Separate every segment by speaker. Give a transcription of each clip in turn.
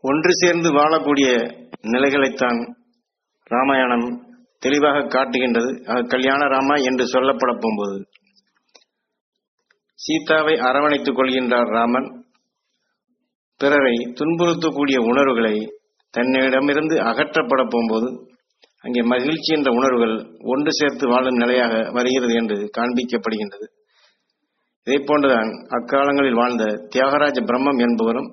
Speaker 1: ஒன்று சேர்ந்து வாழக்கூடிய நிலைகளைத்தான் ராமாயணம் தெளிவாக காட்டுகின்றது ஆக கல்யாண ராமா என்று சொல்லப்பட போகும்போது சீதாவை அரவணைத்துக் கொள்கின்றார் ராமன் பிறரை துன்புறுத்தக்கூடிய உணர்வுகளை தன்னிடமிருந்து அகற்றப்பட போகும்போது அங்கே மகிழ்ச்சி என்ற உணர்வுகள் ஒன்று சேர்த்து வாழும் நிலையாக வருகிறது என்று காண்பிக்கப்படுகின்றது இதே போன்றுதான் அக்காலங்களில் வாழ்ந்த தியாகராஜ பிரம்மம் என்பவரும்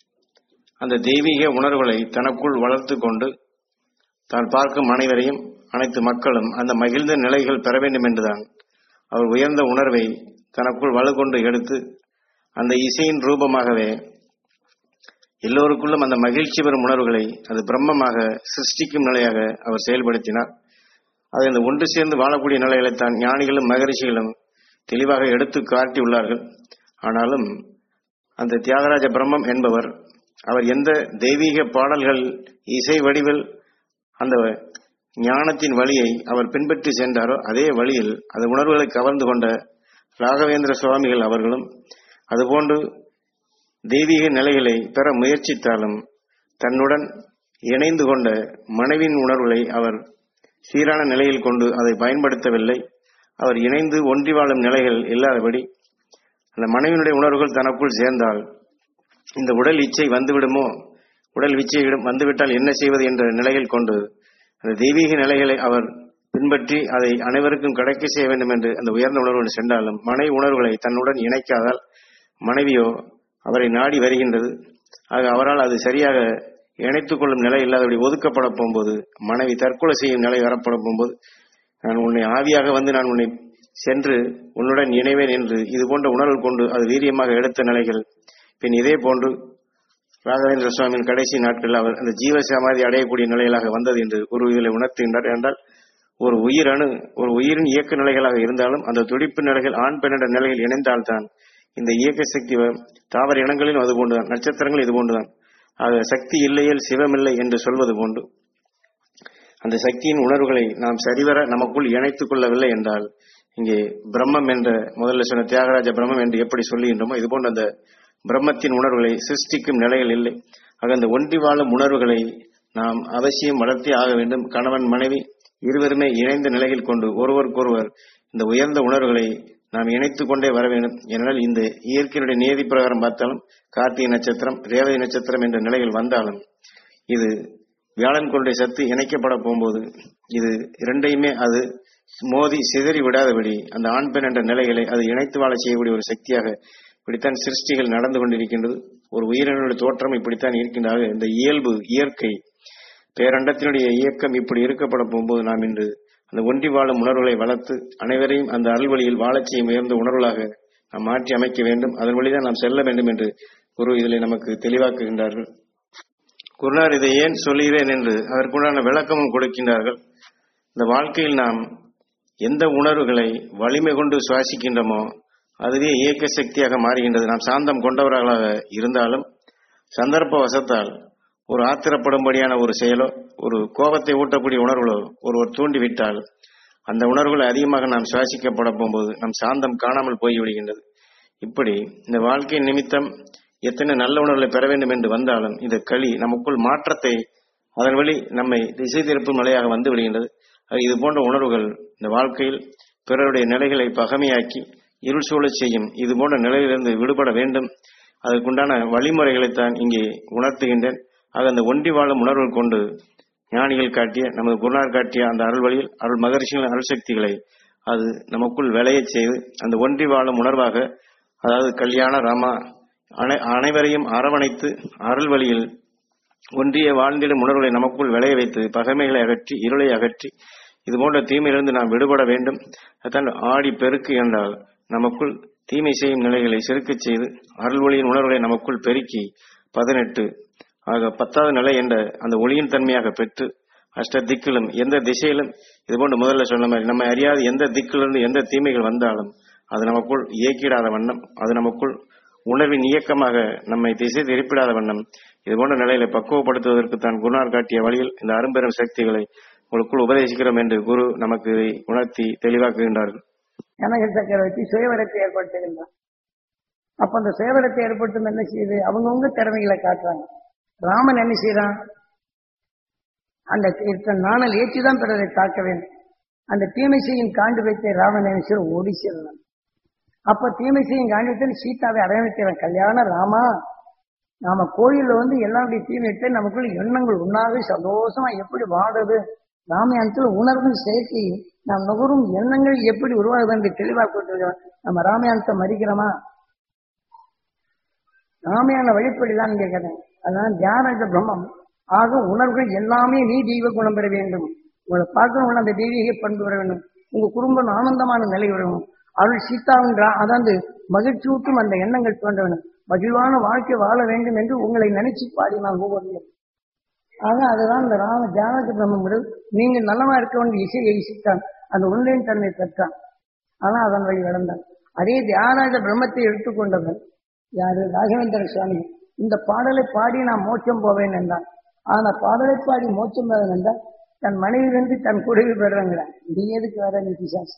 Speaker 1: அந்த தெய்வீக உணர்வுகளை தனக்குள் வளர்த்து கொண்டு தான் பார்க்கும் அனைவரையும் அனைத்து மக்களும் அந்த மகிழ்ந்த நிலைகள் பெற வேண்டும் என்றுதான் அவர் உயர்ந்த உணர்வை தனக்குள் வலுக்கொண்டு எடுத்து அந்த இசையின் ரூபமாகவே எல்லோருக்குள்ளும் அந்த மகிழ்ச்சி பெறும் உணர்வுகளை அது பிரம்மமாக சிருஷ்டிக்கும் நிலையாக அவர் செயல்படுத்தினார் அது அந்த ஒன்று சேர்ந்து வாழக்கூடிய நிலைகளைத்தான் ஞானிகளும் மகரிஷிகளும் தெளிவாக எடுத்து காட்டியுள்ளார்கள் ஆனாலும் அந்த தியாகராஜ பிரம்மம் என்பவர் அவர் எந்த தெய்வீக பாடல்கள் இசை வடிவில் அந்த ஞானத்தின் வழியை அவர் பின்பற்றி சென்றாரோ அதே வழியில் அந்த உணர்வுகளை கவர்ந்து கொண்ட ராகவேந்திர சுவாமிகள் அவர்களும் அதுபோன்று தெய்வீக நிலைகளை பெற முயற்சித்தாலும் தன்னுடன் இணைந்து கொண்ட மனைவியின் உணர்வுகளை அவர் சீரான நிலையில் கொண்டு அதை பயன்படுத்தவில்லை அவர் இணைந்து ஒன்றி வாழும் நிலைகள் இல்லாதபடி அந்த மனைவியினுடைய உணர்வுகள் தனக்குள் சேர்ந்தால் இந்த உடல் இச்சை வந்துவிடுமோ உடல் இச்சை வந்துவிட்டால் என்ன செய்வது என்ற நிலையில் கொண்டு அந்த தெய்வீக நிலைகளை அவர் பின்பற்றி அதை அனைவருக்கும் கிடைக்க செய்ய வேண்டும் என்று அந்த உயர்ந்த உணர்வுகள் சென்றாலும் மனைவி உணர்வுகளை தன்னுடன் இணைக்காதால் மனைவியோ அவரை நாடி வருகின்றது ஆக அவரால் அது சரியாக இணைத்துக் கொள்ளும் நிலை இல்லாதபடி ஒதுக்கப்பட போகும்போது மனைவி தற்கொலை செய்யும் நிலை வரப்பட போகும்போது நான் உன்னை ஆவியாக வந்து நான் உன்னை சென்று உன்னுடன் இணைவேன் என்று இது போன்ற உணர்வு கொண்டு அது வீரியமாக எடுத்த நிலைகள் பின் இதே போன்று ராகவேந்திர சுவாமியின் கடைசி நாட்களில் அவர் அந்த ஜீவ சமாதி அடையக்கூடிய நிலைகளாக வந்தது என்று ஒரு இதில் உணர்த்துகின்றார் என்றால் ஒரு உயிரணு ஒரு உயிரின் இயக்க நிலைகளாக இருந்தாலும் அந்த துடிப்பு நிலைகள் ஆண் பெண் என்ற நிலையில் இணைந்தால்தான் இந்த இயக்க சக்தி தாவர இனங்களிலும் அது போன்றுதான் நட்சத்திரங்கள் இது போன்றுதான் ஆக சக்தி இல்லையேல் சிவமில்லை என்று சொல்வது போன்று அந்த சக்தியின் உணர்வுகளை நாம் சரிவர நமக்குள் இணைத்துக் கொள்ளவில்லை என்றால் இங்கே பிரம்மம் என்ற முதல்ல சொன்ன தியாகராஜ பிரம்மம் என்று எப்படி சொல்லுகின்றோமோ இது போன்ற அந்த பிரம்மத்தின் உணர்வுகளை சிருஷ்டிக்கும் நிலைகள் இல்லை ஆக அந்த ஒன்றி வாழும் உணர்வுகளை நாம் அவசியம் வளர்த்தே ஆக வேண்டும் கணவன் மனைவி இருவருமே இணைந்த நிலையில் கொண்டு ஒருவருக்கொருவர் இந்த உயர்ந்த உணர்வுகளை நாம் இணைத்துக் கொண்டே வர வேண்டும் ஏனென்றால் இந்த இயற்கையினுடைய நியதி பிரகாரம் பார்த்தாலும் கார்த்திகை நட்சத்திரம் ரேவதி நட்சத்திரம் என்ற நிலைகள் வந்தாலும் இது வியாழன் கொண்டை சத்து இணைக்கப்பட போகும்போது இது இரண்டையுமே அது மோதி சிதறி விடாதபடி அந்த ஆண் பெண் என்ற நிலைகளை அது இணைத்து வாழ செய்யக்கூடிய ஒரு சக்தியாக இப்படித்தான் சிருஷ்டிகள் நடந்து கொண்டிருக்கின்றது ஒரு உயிரினுடைய தோற்றம் இப்படித்தான் இருக்கின்றாக இந்த இயல்பு இயற்கை பேரண்டத்தினுடைய இயக்கம் இப்படி இருக்கப்பட போகும்போது நாம் இன்று அந்த ஒன்றி வாழும் உணர்வுகளை வளர்த்து அனைவரையும் அந்த அருள்வழியில் வாழச் செய்யும் உயர்ந்த உணர்வுகளாக நாம் மாற்றி அமைக்க வேண்டும் அதன் வழிதான் நாம் செல்ல வேண்டும் என்று குரு இதில் நமக்கு தெளிவாக்குகின்றார்கள் குருநார் இதை ஏன் சொல்லுகிறேன் என்று அதற்குண்டான விளக்கமும் கொடுக்கின்றார்கள் இந்த வாழ்க்கையில் நாம் எந்த உணர்வுகளை வலிமை கொண்டு சுவாசிக்கின்றோமோ அதுவே இயக்க சக்தியாக மாறுகின்றது நாம் சாந்தம் கொண்டவர்களாக இருந்தாலும் சந்தர்ப்ப வசத்தால் ஒரு ஆத்திரப்படும்படியான ஒரு செயலோ ஒரு கோபத்தை ஊட்டக்கூடிய உணர்வுகளோ ஒருவர் தூண்டிவிட்டால் அந்த உணர்வுகள் அதிகமாக நாம் சுவாசிக்கப்பட போகும்போது நம் சாந்தம் காணாமல் போய்விடுகின்றது இப்படி இந்த வாழ்க்கை நிமித்தம் எத்தனை நல்ல உணர்வுகளை பெற வேண்டும் என்று வந்தாலும் இந்த களி நமக்குள் மாற்றத்தை அதன் வழி நம்மை திசை திருப்பும் நிலையாக வந்து விடுகின்றது இது போன்ற உணர்வுகள் இந்த வாழ்க்கையில் பிறருடைய நிலைகளை பகமையாக்கி இருள் சூழச் செய்யும் இது போன்ற நிலையிலிருந்து விடுபட வேண்டும் அதற்குண்டான வழிமுறைகளைத்தான் இங்கே உணர்த்துகின்றேன் ஆக அந்த ஒன்றி வாழும் உணர்வுகள் கொண்டு ஞானிகள் காட்டிய நமது குருநார் காட்டிய அந்த அருள் வழியில் அருள் மகர்ஷிகளின் அருள் சக்திகளை அது நமக்குள் விளையச் செய்து அந்த ஒன்றி வாழும் உணர்வாக அதாவது கல்யாண ராமா அனை அனைவரையும் அரவணைத்து அருள் வழியில் ஒன்றிய வாழ்ந்திடும் உணர்வுகளை நமக்குள் விளைய வைத்து பகைமைகளை அகற்றி இருளை அகற்றி இது போன்ற தீமையிலிருந்து நாம் விடுபட வேண்டும் அதான் ஆடி பெருக்கு என்றால் நமக்குள் தீமை செய்யும் நிலைகளை செருக்கச் செய்து அருள் ஒளியின் உணர்வுகளை நமக்குள் பெருக்கி பதினெட்டு ஆக பத்தாவது நிலை என்ற அந்த ஒளியின் தன்மையாக பெற்று அஷ்ட திக்கிலும் எந்த திசையிலும் இது போன்று முதல்ல சொன்ன மாதிரி நம்ம அறியாத எந்த திக்கிலிருந்து எந்த தீமைகள் வந்தாலும் அது நமக்குள் இயக்கிடாத வண்ணம் அது நமக்குள் உணர்வின் இயக்கமாக நம்மை திசை திருப்பிடாத வண்ணம் இது போன்ற நிலையில பக்குவப்படுத்துவதற்கு தான் குருநார் காட்டிய வழியில் இந்த அரும்பெரும் சக்திகளை உங்களுக்குள் உபதேசிக்கிறோம் என்று குரு நமக்கு இதை உணர்த்தி தெளிவாக்குகின்றார்கள்
Speaker 2: கனக சக்கரவர்த்தி சுயவரத்தை ஏற்படுத்துகின்றான் அப்ப அந்த சுயவரத்தை ஏற்படுத்தும் என்ன செய்யுது அவங்கவுங்க திறமைகளை காட்டுறாங்க ராமன் என்ன செய்யறான் அந்த தன் நாணல் ஏற்றிதான் பிறரை தாக்க வேண்டும் அந்த தீமை செய்யும் காண்டு வைத்த ராமன் என்ன செய்ய ஓடி செல்றான் அப்ப தீமை செய்யும் காண்டு வைத்து சீதாவை அரவணைக்கிறான் கல்யாண ராமா நாம கோயில்ல வந்து எல்லாருடைய தீமையிட்டு நமக்குள்ள எண்ணங்கள் உண்ணாவே சந்தோஷமா எப்படி வாடுறது ராமாயணத்துல உணர்வும் சேர்க்கை நாம் நுகரும் எண்ணங்கள் எப்படி உருவாகுது என்று தெளிவாக கொடுத்திருக்கிறோம் நம்ம ராமாயணத்தை மதிக்கிறோமா ராமாயண வழிப்படிதான் இங்கே கதை அதான் தியானக பிரம்மம் ஆக உணர்வுகள் எல்லாமே நீ தெய்வ குணம் பெற வேண்டும் உங்களை பார்க்கணும் அந்த தெய்வீக பண்பு வர வேண்டும் உங்க குடும்பம் ஆனந்தமான நிலை வரணும் அவள் சீதாவின் ரா- அதாவது மகிழ்ச்சியூட்டும் அந்த எண்ணங்கள் தோன்ற வேண்டும் மகிழ்வான வாழ்க்கை வாழ வேண்டும் என்று உங்களை நினைச்சு பாடினான் ஒவ்வொரு ஆக அதுதான் இந்த ராம ஜானக பிரம்மங்கிறது நீங்கள் நல்லவா இருக்க வேண்டிய இசையை இசைத்தான் அந்த உண்மையின் தன்மை பெற்றான் ஆனா அதன் வழி நடந்தான் அதே தியானக பிரம்மத்தை எடுத்துக்கொண்டவன் யாரு ராகவேந்திர சுவாமி இந்த பாடலை பாடி நான் மோட்சம் போவேன் என்றான் ஆனா பாடலை பாடி மோட்சம் போவேன் என்றால் தன் மனைவிலிருந்து தன் குடிவு பெறுறாங்கிறான் நீ எதுக்கு வர நீ பிசாசு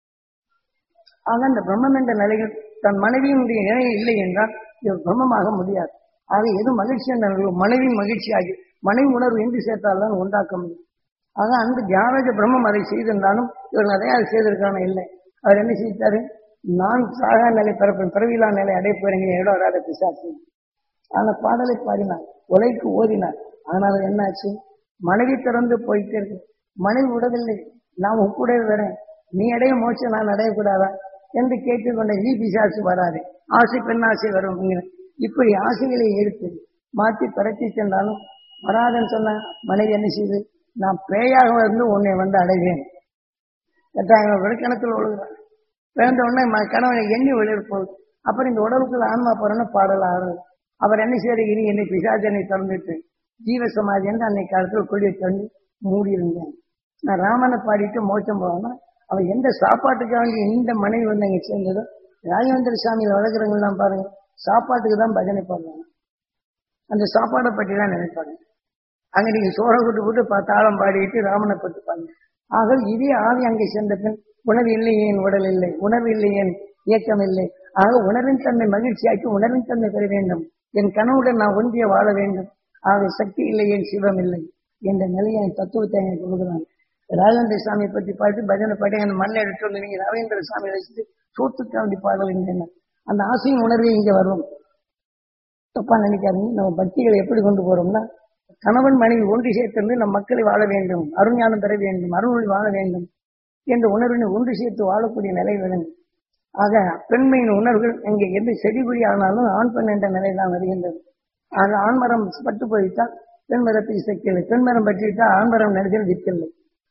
Speaker 2: ஆக அந்த பிரம்மம் என்ற நிலையில் தன் மனைவியினுடைய இணை இல்லை என்றால் இவர் பிரம்மமாக முடியாது ஆக எது மகிழ்ச்சி என்ற நிலையில் மனைவி மகிழ்ச்சி ஆகி மனைவி உணர்வு என்று சேர்த்தால்தான் உண்டாக்க முடியும் ஆக அந்த தியானக பிரம்மம் அதை செய்திருந்தாலும் இவர் நிறைய அதை செய்திருக்கான இல்லை அவர் என்ன செய்தாரு நான் சாகா நிலை பிறப்பேன் பிறவிலா நிலை அடைப்பேன் இடம் வராத பிசாசு அந்த பாடலை பாடினார் உலைக்கு ஓதினார் ஆனால் என்னாச்சு மனைவி திறந்து போயிட்டே இருக்கு மனைவி விடவில்லை நான் உக்கூட வரேன் நீ அடைய மோட்சம் நான் அடையக்கூடாதா என்று கேட்டுக்கொண்ட நீ பிசாசு வராது ஆசை பெண் ஆசை வரும் இப்படி ஆசைகளை எடுத்து மாற்றி பரத்தி சென்றாலும் வராதுன்னு சொன்ன மனைவி என்ன செய்யுது நான் பேயாக வந்து உன்னை வந்து அடைவேன் கேட்டாங்க விடுக்கணத்தில் ஒழுகுறான் பிறந்த உடனே ம- கணவனை எண்ணி வெளியிருப்போது அப்புறம் இந்த உடலுக்குள்ள ஆன்மா போறன்னு பாடல் ஆடுறது அவர் என்ன செய்யறது இனி என்னை பிசாஜனை திறந்துட்டு ஜீவ சமாதி என்று அன்னைக்கு காலத்தில் கொடியை தள்ளி மூடி இருந்தேன் நான் ராமனை பாடிட்டு மோட்சம் போவான்னா அவன் எந்த சாப்பாட்டுக்காக வேண்டி இந்த மனைவி வந்து அங்கே சேர்ந்ததோ ராஜேந்திர சாமியில் வளர்க்குறவங்கலாம் பாருங்க சாப்பாட்டுக்கு தான் பஜனை பாடுவாங்க அந்த சாப்பாடை பற்றி தான் நினைப்பாங்க அங்க நீங்க சோற விட்டு விட்டு பா- தாளம் பாடிட்டு ராமனை பற்றி பாருங்க ஆக இதே ஆவி அங்கே சென்ற பின் உணவு இல்லை ஏன் உடல் இல்லை உணர்வு இல்லை ஏன் இயக்கம் இல்லை ஆக உணர்வின் தன்மை மகிழ்ச்சியாக்கி உணர்வின் தன்மை பெற வேண்டும் என் கனவுடன் நான் ஒன்றிய வாழ வேண்டும் ஆக சக்தி இல்லை ஏன் சிவம் இல்லை என்ற நிலையை என் தத்துவத்தை எனக்கு கொடுக்குறாங்க ராஜேந்திர சாமியை பற்றி பார்த்து பஜனை பாடி அந்த மண்ணை எடுத்து வந்து நீங்க ராஜேந்திர சாமி வச்சுட்டு சோத்துக்காண்டி பாடல் அந்த ஆசையின் உணர்வே இங்க வரும் தப்பா நினைக்காதீங்க நம்ம பக்திகளை எப்படி கொண்டு போறோம்னா கணவன் மனைவி ஒன்று சேர்த்திருந்து நம் மக்களை வாழ வேண்டும் அருஞானம் பெற வேண்டும் அருள்மொழி வாழ வேண்டும் என்ற உணர்வினை ஒன்று சேர்த்து வாழக்கூடிய நிலை வேண்டும் ஆக பெண்மையின் உணர்வுகள் இங்கே எந்த செடிகுடி ஆனாலும் ஆண் பெண் என்ற நிலை தான் வருகின்றது ஆக ஆண்மரம் பட்டு போய்விட்டால் பெண் மரத்துக்கு சக்தியில்லை பெண் மரம் பற்றிவிட்டால் ஆண்மரம் நிலைகள் விற்கில்லை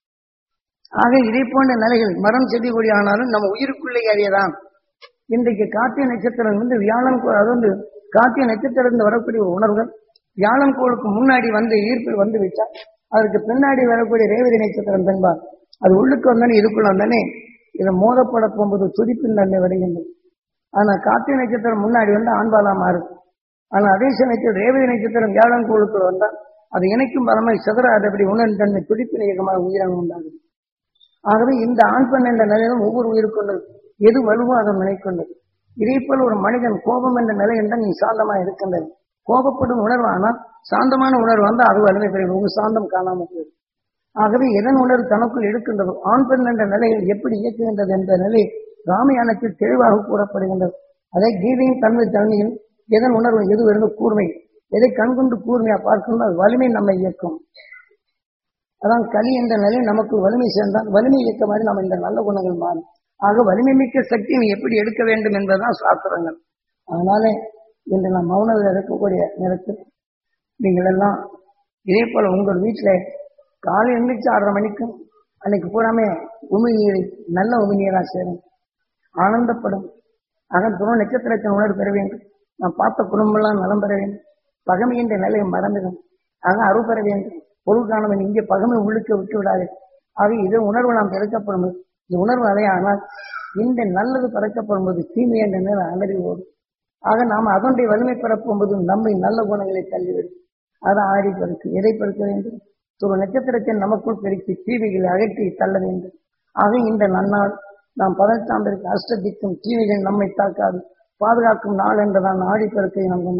Speaker 2: ஆக இதை போன்ற நிலைகள் மரம் செடி கொடி ஆனாலும் நம்ம உயிருக்குள்ளே அறியதான் இன்றைக்கு கார்த்திகை நட்சத்திரம் வந்து வியாழன் கோ- அது வந்து கார்த்திகை நட்சத்திரம் வரக்கூடிய உணர்வுகள் வியாழன் கோளுக்கு முன்னாடி வந்து ஈர்ப்பில் வந்து விட்டால் அதற்கு பின்னாடி வரக்கூடிய ரேவதி நட்சத்திரம் பெண்பார் அது உள்ளுக்கு வந்தானே இதுக்குள்ள வந்தானே இதை மோதப்பட போகும்போது துடிப்பின் தன்மை வருகின்றது ஆனா கார்த்திகை நட்சத்திரம் முன்னாடி வந்து ஆண்பாலா மாறும் ஆனா அதே சமயத்தில் ரேவதி நட்சத்திரம் வியாழன் கோளுக்குள் வந்தால் அது இணைக்கும் பலமாய் சிதறாதபடி உணர்வின் தன்மை துடிப்பின் இயக்கமாக உயிராக உண்டாகும் ஆகவே இந்த ஆண் பெண் என்ற நிலையிலும் ஒவ்வொரு உயிருக்கொண்டது எது வலுவோ அதை நினைக்கொண்டது இதே போல் ஒரு மனிதன் கோபம் என்ற நிலை என்றால் நீ சாந்தமா இருக்கின்றது கோபப்படும் உணர்வு ஆனால் சாந்தமான உணர்வு வந்தால் அது வலிமை பெறும் உங்க சாந்தம் காணாமல் போயிடும் ஆகவே எதன் உணர்வு தனக்குள் எடுக்கின்றதோ ஆண் பெண் என்ற நிலையில் எப்படி இயக்குகின்றது என்ற நிலை ராமயானத்தில் தெளிவாக கூறப்படுகின்றது அதே கீதையின் தன்மை தன்மையில் எதன் உணர்வு எது வருது கூர்மை எதை கண்கொண்டு கூர்மையா பார்க்கணும் அது வலிமை நம்மை இயக்கும் அதான் களி என்ற நிலை நமக்கு வலிமை சேர்ந்தால் வலிமை இயக்க மாதிரி நம்ம இந்த நல்ல குணங்கள் மாறும் ஆக வலிமை மிக்க சக்தி நீ எப்படி எடுக்க வேண்டும் என்பதுதான் சாஸ்திரங்கள் அதனால இன்று நாம் மௌனத்தில் இருக்கக்கூடிய நேரத்தில் நீங்கள் எல்லாம் இதே போல உங்கள் வீட்டில் காலை எழுந்திரிச்சு ஆறரை மணிக்கும் அன்னைக்கு பூராமே உமி நீரை நல்ல உமி நீராக சேரும் ஆனந்தப்படும் அதன் துணை நட்சத்திரத்தின் உணர்வு பெற வேண்டும் நாம் பார்த்த குடும்பம்லாம் நலம் பெற வேண்டும் பகமை என்ற நிலையை மறந்துடும் ஆக அருள் பெற வேண்டும் பொருள் காணவன் இங்கே பகமை உள்ளுக்கு விட்டு விடாது ஆக இது உணர்வு நாம் பிறக்கப்படும் போது, இந்த உணர்வு அலையானால் இந்த நல்லது பிறக்கப்படும் போது தீமை என்ற நிலை அலறி ஓடும் ஆக நாம் அதனுடைய வலிமை பெறப்போம் போது நம்மை நல்ல குணங்களை தள்ளிவிடும் அதை ஆடி பெருக்கு எதை பெருக்க வேண்டும் ஒரு நட்சத்திரத்தை நமக்குள் பெருக்கி தீவைகளை அகற்றி தள்ள வேண்டும் ஆக இந்த நன்னாள் நாம் பதினெட்டாம் பேருக்கு அஷ்டதிக்கும் தீவைகள் நம்மை தாக்காது பாதுகாக்கும் நாள் என்றுதான் ஆடி பெருக்கை நாம் கொண்டாடு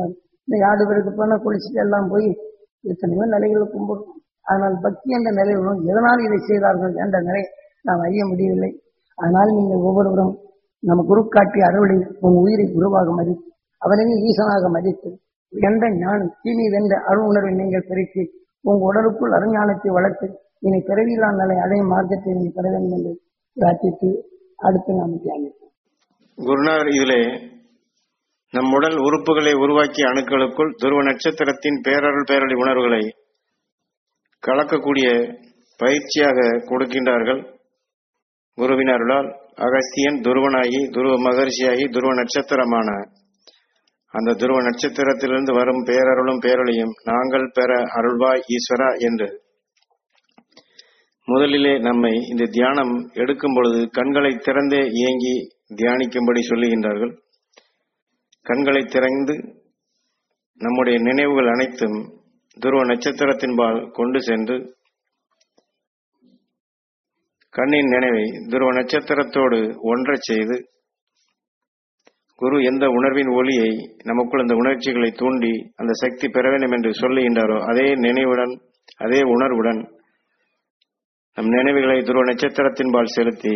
Speaker 2: இந்த யாடு பேருக்கு போனா குளிச்சுட்டு எல்லாம் போய் எத்தனையோ நிலைகளை கும்பிடும் ஆனால் பக்தி என்ற நிலை வரும் எதனால் இதை செய்தார்கள் என்ற நிலை நாம் அறிய முடியவில்லை அதனால் நீங்கள் ஒவ்வொருவரும் நம்ம குரு காட்டிய அருளை உன் உயிரை குருவாக மதித்து அவனையும் ஈசனாக மதித்து என்ற ஞானம் தீமை வென்ற அருள் உணர்வை நீங்கள் பெருக்கி உங்கள் உடலுக்குள் அருஞானத்தை வளர்த்து இனி பிறவியில்லா நிலை அடையும் மார்க்கத்தை நீங்கள் பெற வேண்டும் என்று பிரார்த்தித்து அடுத்து நாம் தியானிப்போம்
Speaker 1: குருநாதர் இதிலே நம் உடல் உறுப்புகளை உருவாக்கிய அணுக்களுக்குள் துருவ நட்சத்திரத்தின் பேரருள் பேரொளி உணர்வுகளை கலக்கக்கூடிய பயிற்சியாக கொடுக்கின்றார்கள் குருவின் அருளால் அகஸ்தியன் துருவனாகி துருவ மகர்ஷியாகி துருவ நட்சத்திரமான அந்த துருவ நட்சத்திரத்திலிருந்து வரும் பேரருளும் பேரொளியும் நாங்கள் பெற அருள்வாய் ஈஸ்வரா என்று முதலிலே நம்மை இந்த தியானம் எடுக்கும் பொழுது கண்களை திறந்தே இயங்கி தியானிக்கும்படி சொல்லுகின்றார்கள் கண்களை திறந்து நம்முடைய நினைவுகள் அனைத்தும் துருவ நட்சத்திரத்தின்பால் கொண்டு சென்று கண்ணின் நினைவை துருவ நட்சத்திரத்தோடு ஒன்றச் செய்து குரு எந்த உணர்வின் ஒளியை நமக்குள் அந்த உணர்ச்சிகளை தூண்டி அந்த சக்தி பெற வேண்டும் என்று சொல்லுகின்றாரோ அதே நினைவுடன் அதே உணர்வுடன் நம் நினைவுகளை துருவ நட்சத்திரத்தின்பால் செலுத்தி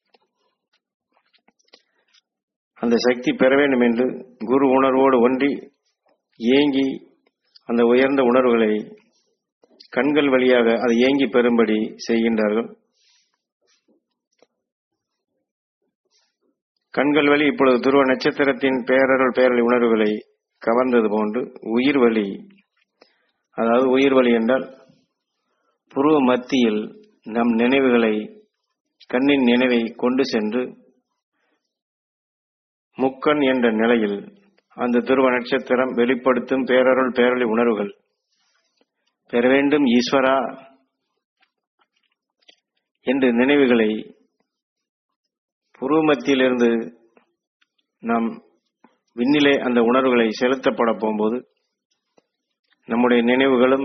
Speaker 1: அந்த சக்தி பெற வேண்டும் என்று குரு உணர்வோடு ஒன்றி ஏங்கி அந்த உயர்ந்த உணர்வுகளை கண்கள் வழியாக அதை ஏங்கி பெறும்படி செய்கின்றார்கள் கண்கள் வழி இப்பொழுது துருவ நட்சத்திரத்தின் பேரருள் பேரொளி உணர்வுகளை கவர்ந்தது போன்று உயிர் வழி அதாவது உயிர் வழி என்றால் புருவ மத்தியில் நம் நினைவுகளை கண்ணின் நினைவை கொண்டு சென்று முக்கண் என்ற நிலையில் அந்த துருவ நட்சத்திரம் வெளிப்படுத்தும் பேரருள் பேரொளி உணர்வுகள் பெற வேண்டும் ஈஸ்வரா என்று நினைவுகளை புருவமத்தியிலிருந்து நாம் விண்ணிலே அந்த உணர்வுகளை செலுத்தப்பட போகும்போது நம்முடைய நினைவுகளும்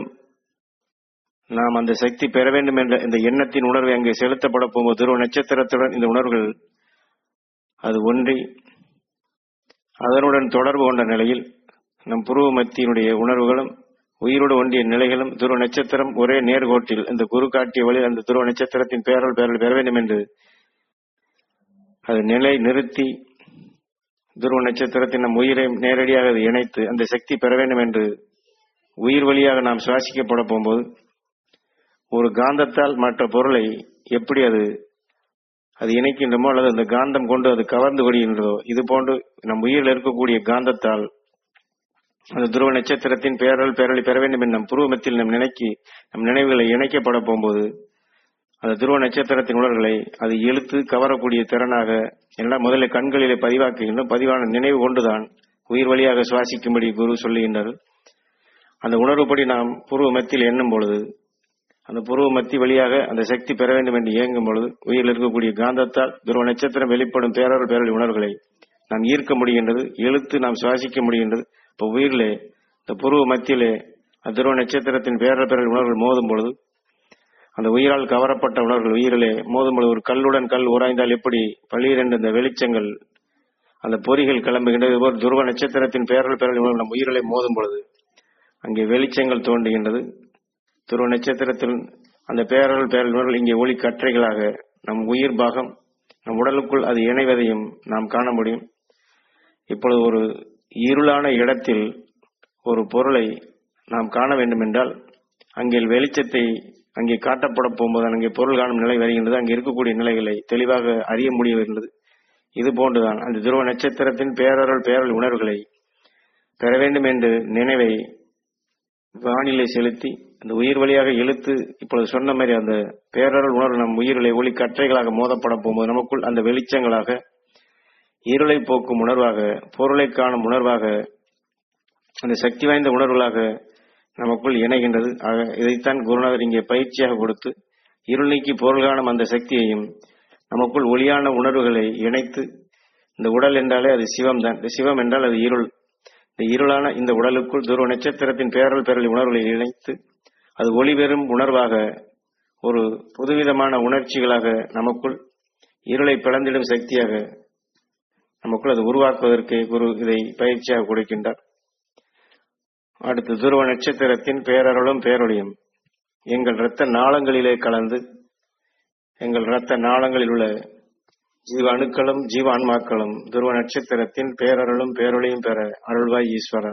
Speaker 1: நாம் அந்த சக்தி பெற வேண்டும் என்ற இந்த எண்ணத்தின் உணர்வை அங்கே செலுத்தப்பட போகும்போது துருவ நட்சத்திரத்துடன் இந்த உணர்வுகள் அது ஒன்றி அதனுடன் தொடர்பு கொண்ட நிலையில் நம் புருவ மத்தியினுடைய உணர்வுகளும் உயிரோடு ஒன்றிய நிலைகளும் துருவ நட்சத்திரம் ஒரே நேர்கோட்டில் இந்த குரு காட்டிய வழியில் அந்த துருவ நட்சத்திரத்தின் பேரல் பேரல் பெற வேண்டும் என்று அது நிலை நிறுத்தி துருவ நட்சத்திரத்தின் நம் உயிரை நேரடியாக அது இணைத்து அந்த சக்தி பெற வேண்டும் என்று உயிர் வழியாக நாம் சுவாசிக்கப்பட போகும்போது ஒரு காந்தத்தால் மற்ற பொருளை எப்படி அது அது இணைக்கின்றமோ அல்லது அந்த காந்தம் கொண்டு அது கவர்ந்து விடுகின்றதோ இது போன்று நம் உயிரில் இருக்கக்கூடிய காந்தத்தால் அந்த துருவ நட்சத்திரத்தின் பேரல் பேரலை பெற வேண்டும் என்று நம் புருவமத்தில் நம் நினைக்கி நம் நினைவுகளை இணைக்கப்பட போகும்போது அந்த துருவ நட்சத்திரத்தின் உணர்வுகளை அது இழுத்து கவரக்கூடிய திறனாக எல்லாம் முதல்ல கண்களிலே பதிவாக்குகின்றோம் பதிவான நினைவு கொண்டுதான் உயிர் வழியாக சுவாசிக்கும்படி குரு சொல்லுகின்றார் அந்த உணர்வுப்படி நாம் புருவ மத்தியில் எண்ணும் பொழுது அந்த புருவ மத்தி வழியாக அந்த சக்தி பெற வேண்டும் என்று இயங்கும் பொழுது உயிரில் இருக்கக்கூடிய காந்தத்தால் துருவ நட்சத்திரம் வெளிப்படும் பேரல் பேரல் உணர்வுகளை நாம் ஈர்க்க முடிகின்றது இழுத்து நாம் சுவாசிக்க முடிகின்றது இப்போ உயிரிலே இந்த புருவ மத்தியிலே அந்த துருவ நட்சத்திரத்தின் பேரல் பேரல் உணர்வுகள் மோதும் பொழுது அந்த உயிரால் கவரப்பட்ட உணர்வுகள் உயிரிலே மோதும் பொழுது ஒரு கல்லுடன் கல் உராய்ந்தால் எப்படி பளிரென்று இந்த வெளிச்சங்கள் அந்த பொறிகள் கிளம்புகின்றது இதுபோல் துருவ நட்சத்திரத்தின் பேரல் பேரல் உணர்வு நம் உயிரிலே மோதும் பொழுது அங்கே வெளிச்சங்கள் தோன்றுகின்றது துருவ நட்சத்திரத்தில் அந்த பேரல் பேரல் உணர்வுகள் இங்கே ஒளி கற்றைகளாக நம் உயிர் பாகம் நம் உடலுக்குள் அது இணைவதையும் நாம் காண முடியும் இப்பொழுது ஒரு இருளான இடத்தில் ஒரு பொருளை நாம் காண வேண்டும் என்றால் அங்கே வெளிச்சத்தை அங்கே காட்டப்பட போகும்போது அங்கே பொருள் காணும் நிலை வருகின்றது அங்கே இருக்கக்கூடிய நிலைகளை தெளிவாக அறிய முடியவிருந்தது இது போன்றுதான் அந்த துருவ நட்சத்திரத்தின் பேரருள் பேரல் உணர்வுகளை பெற வேண்டும் என்று நினைவை வானிலை செலுத்தி அந்த உயிர் வழியாக இழுத்து இப்பொழுது சொன்ன மாதிரி அந்த பேரருள் உணர்வு நம் உயிர்களை ஒளி கற்றைகளாக மோதப்பட போகும்போது நமக்குள் அந்த வெளிச்சங்களாக இருளை போக்கும் உணர்வாக பொருளை காணும் உணர்வாக அந்த சக்தி வாய்ந்த உணர்வுகளாக நமக்குள் இணைகின்றது ஆக இதைத்தான் குருநாதர் இங்கே பயிற்சியாக கொடுத்து இருள் நீக்கி பொருள் காணும் அந்த சக்தியையும் நமக்குள் ஒளியான உணர்வுகளை இணைத்து இந்த உடல் என்றாலே அது சிவம் தான் இந்த சிவம் என்றால் அது இருள் இந்த இருளான இந்த உடலுக்குள் துருவ நட்சத்திரத்தின் பேரல் பேரல் உணர்வுகளை இணைத்து அது ஒளி பெறும் உணர்வாக ஒரு புதுவிதமான உணர்ச்சிகளாக நமக்குள் இருளை பிளந்திடும் சக்தியாக நமக்குள் அது உருவாக்குவதற்கு குரு இதை பயிற்சியாக கொடுக்கின்றார் அடுத்து துருவ நட்சத்திரத்தின் பேரருளும் பேரொழியும் எங்கள் இரத்த நாளங்களிலே கலந்து எங்கள் இரத்த நாளங்களில் உள்ள ஜீவ அணுக்களும் ஜீவ ஆன்மாக்களும் துருவ நட்சத்திரத்தின் பேரருளும் பேரொழியும் பெற அருள்வாய் ஈஸ்வர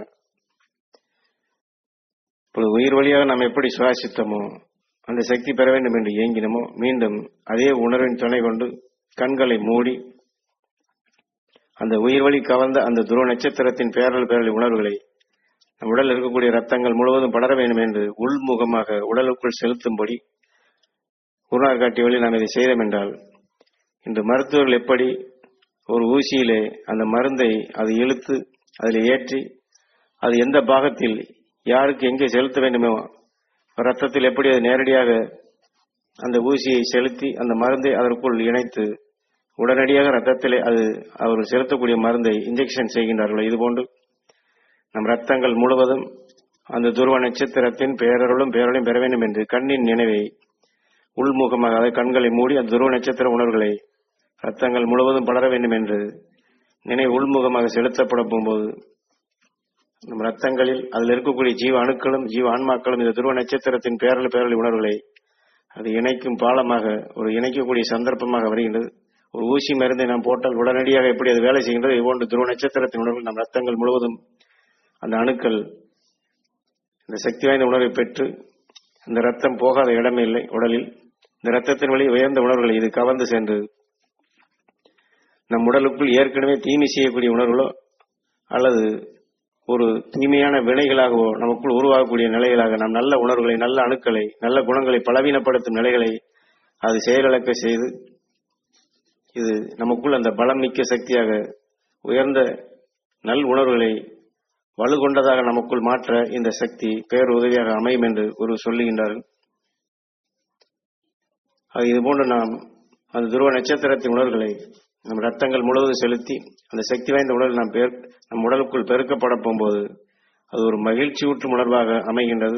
Speaker 1: இப்பொழுது உயிர் வழியாக நாம் எப்படி சுவாசித்தோமோ அந்த சக்தி பெற வேண்டும் என்று ஏங்கினோமோ மீண்டும் அதே உணர்வின் துணை கொண்டு கண்களை மூடி அந்த உயிர் வழி கவர்ந்த அந்த துருவ நட்சத்திரத்தின் பேரல் பேரல் உணர்வுகளை நம் உடலில் இருக்கக்கூடிய ரத்தங்கள் முழுவதும் படர வேண்டும் என்று உள்முகமாக உடலுக்குள் செலுத்தும்படி குருநார் காட்டிய வழி நாம் இதை செய்தோம் என்றால் இன்று மருத்துவர்கள் எப்படி ஒரு ஊசியிலே அந்த மருந்தை அது இழுத்து அதில் ஏற்றி அது எந்த பாகத்தில் யாருக்கு எங்கே செலுத்த வேண்டுமோ ரத்தத்தில் எப்படி அது நேரடியாக அந்த ஊசியை செலுத்தி அந்த மருந்தை அதற்குள் இணைத்து உடனடியாக ரத்தத்திலே அது அவர் செலுத்தக்கூடிய மருந்தை இன்ஜெக்ஷன் செய்கின்றார்கள் இதுபோன்று நம் ரத்தங்கள் முழுவதும் அந்த துருவ நட்சத்திரத்தின் பேரருளும் பேரொழியும் பெற வேண்டும் என்று கண்ணின் நினைவை உள்முகமாக அதை கண்களை மூடி அந்த துருவ நட்சத்திர உணர்வுகளை ரத்தங்கள் முழுவதும் படர வேண்டும் என்று நினைவு உள்முகமாக செலுத்தப்பட போகும்போது நம் ரத்தங்களில் அதில் இருக்கக்கூடிய ஜீவ அணுக்களும் ஜீவ ஆன்மாக்களும் இந்த துருவ நட்சத்திரத்தின் பேரல் பேரல் உணர்வுகளை அது இணைக்கும் பாலமாக ஒரு இணைக்கக்கூடிய சந்தர்ப்பமாக வருகின்றது ஒரு ஊசி மருந்தை நாம் போட்டால் உடனடியாக எப்படி அது வேலை செய்கின்றது இதுபோன்று துருவ நட்சத்திரத்தின் உணர்வு நம் ரத்தங்கள் முழுவதும் அந்த அணுக்கள் இந்த சக்தி வாய்ந்த உணர்வை பெற்று இந்த ரத்தம் போகாத இடமே இல்லை உடலில் இந்த ரத்தத்தின் வழி உயர்ந்த உணர்வுகளை இது கவர்ந்து சென்று நம் உடலுக்குள் ஏற்கனவே தீமை செய்யக்கூடிய உணர்வுகளோ அல்லது ஒரு தீமையான வினைகளாகவோ நமக்குள் உருவாகக்கூடிய நிலைகளாக நாம் நல்ல உணர்வுகளை நல்ல அணுக்களை நல்ல குணங்களை பலவீனப்படுத்தும் நிலைகளை அது செயலிழக்க செய்து இது நமக்குள் அந்த பலம் மிக்க சக்தியாக உயர்ந்த நல் உணர்வுகளை வலுகொண்டதாக நமக்குள் மாற்ற இந்த சக்தி பேர் உதவியாக அமையும் என்று ஒரு சொல்லுகின்றார்கள் அது இதுபோன்று நாம் அந்த துருவ நட்சத்திரத்தின் உணர்வுகளை நம் ரத்தங்கள் முழுவதும் செலுத்தி அந்த சக்தி வாய்ந்த உணர்வு நாம் பேர் நம் உடலுக்குள் பெருக்கப்பட போகும்போது அது ஒரு மகிழ்ச்சி ஊற்றும் உணர்வாக அமைகின்றது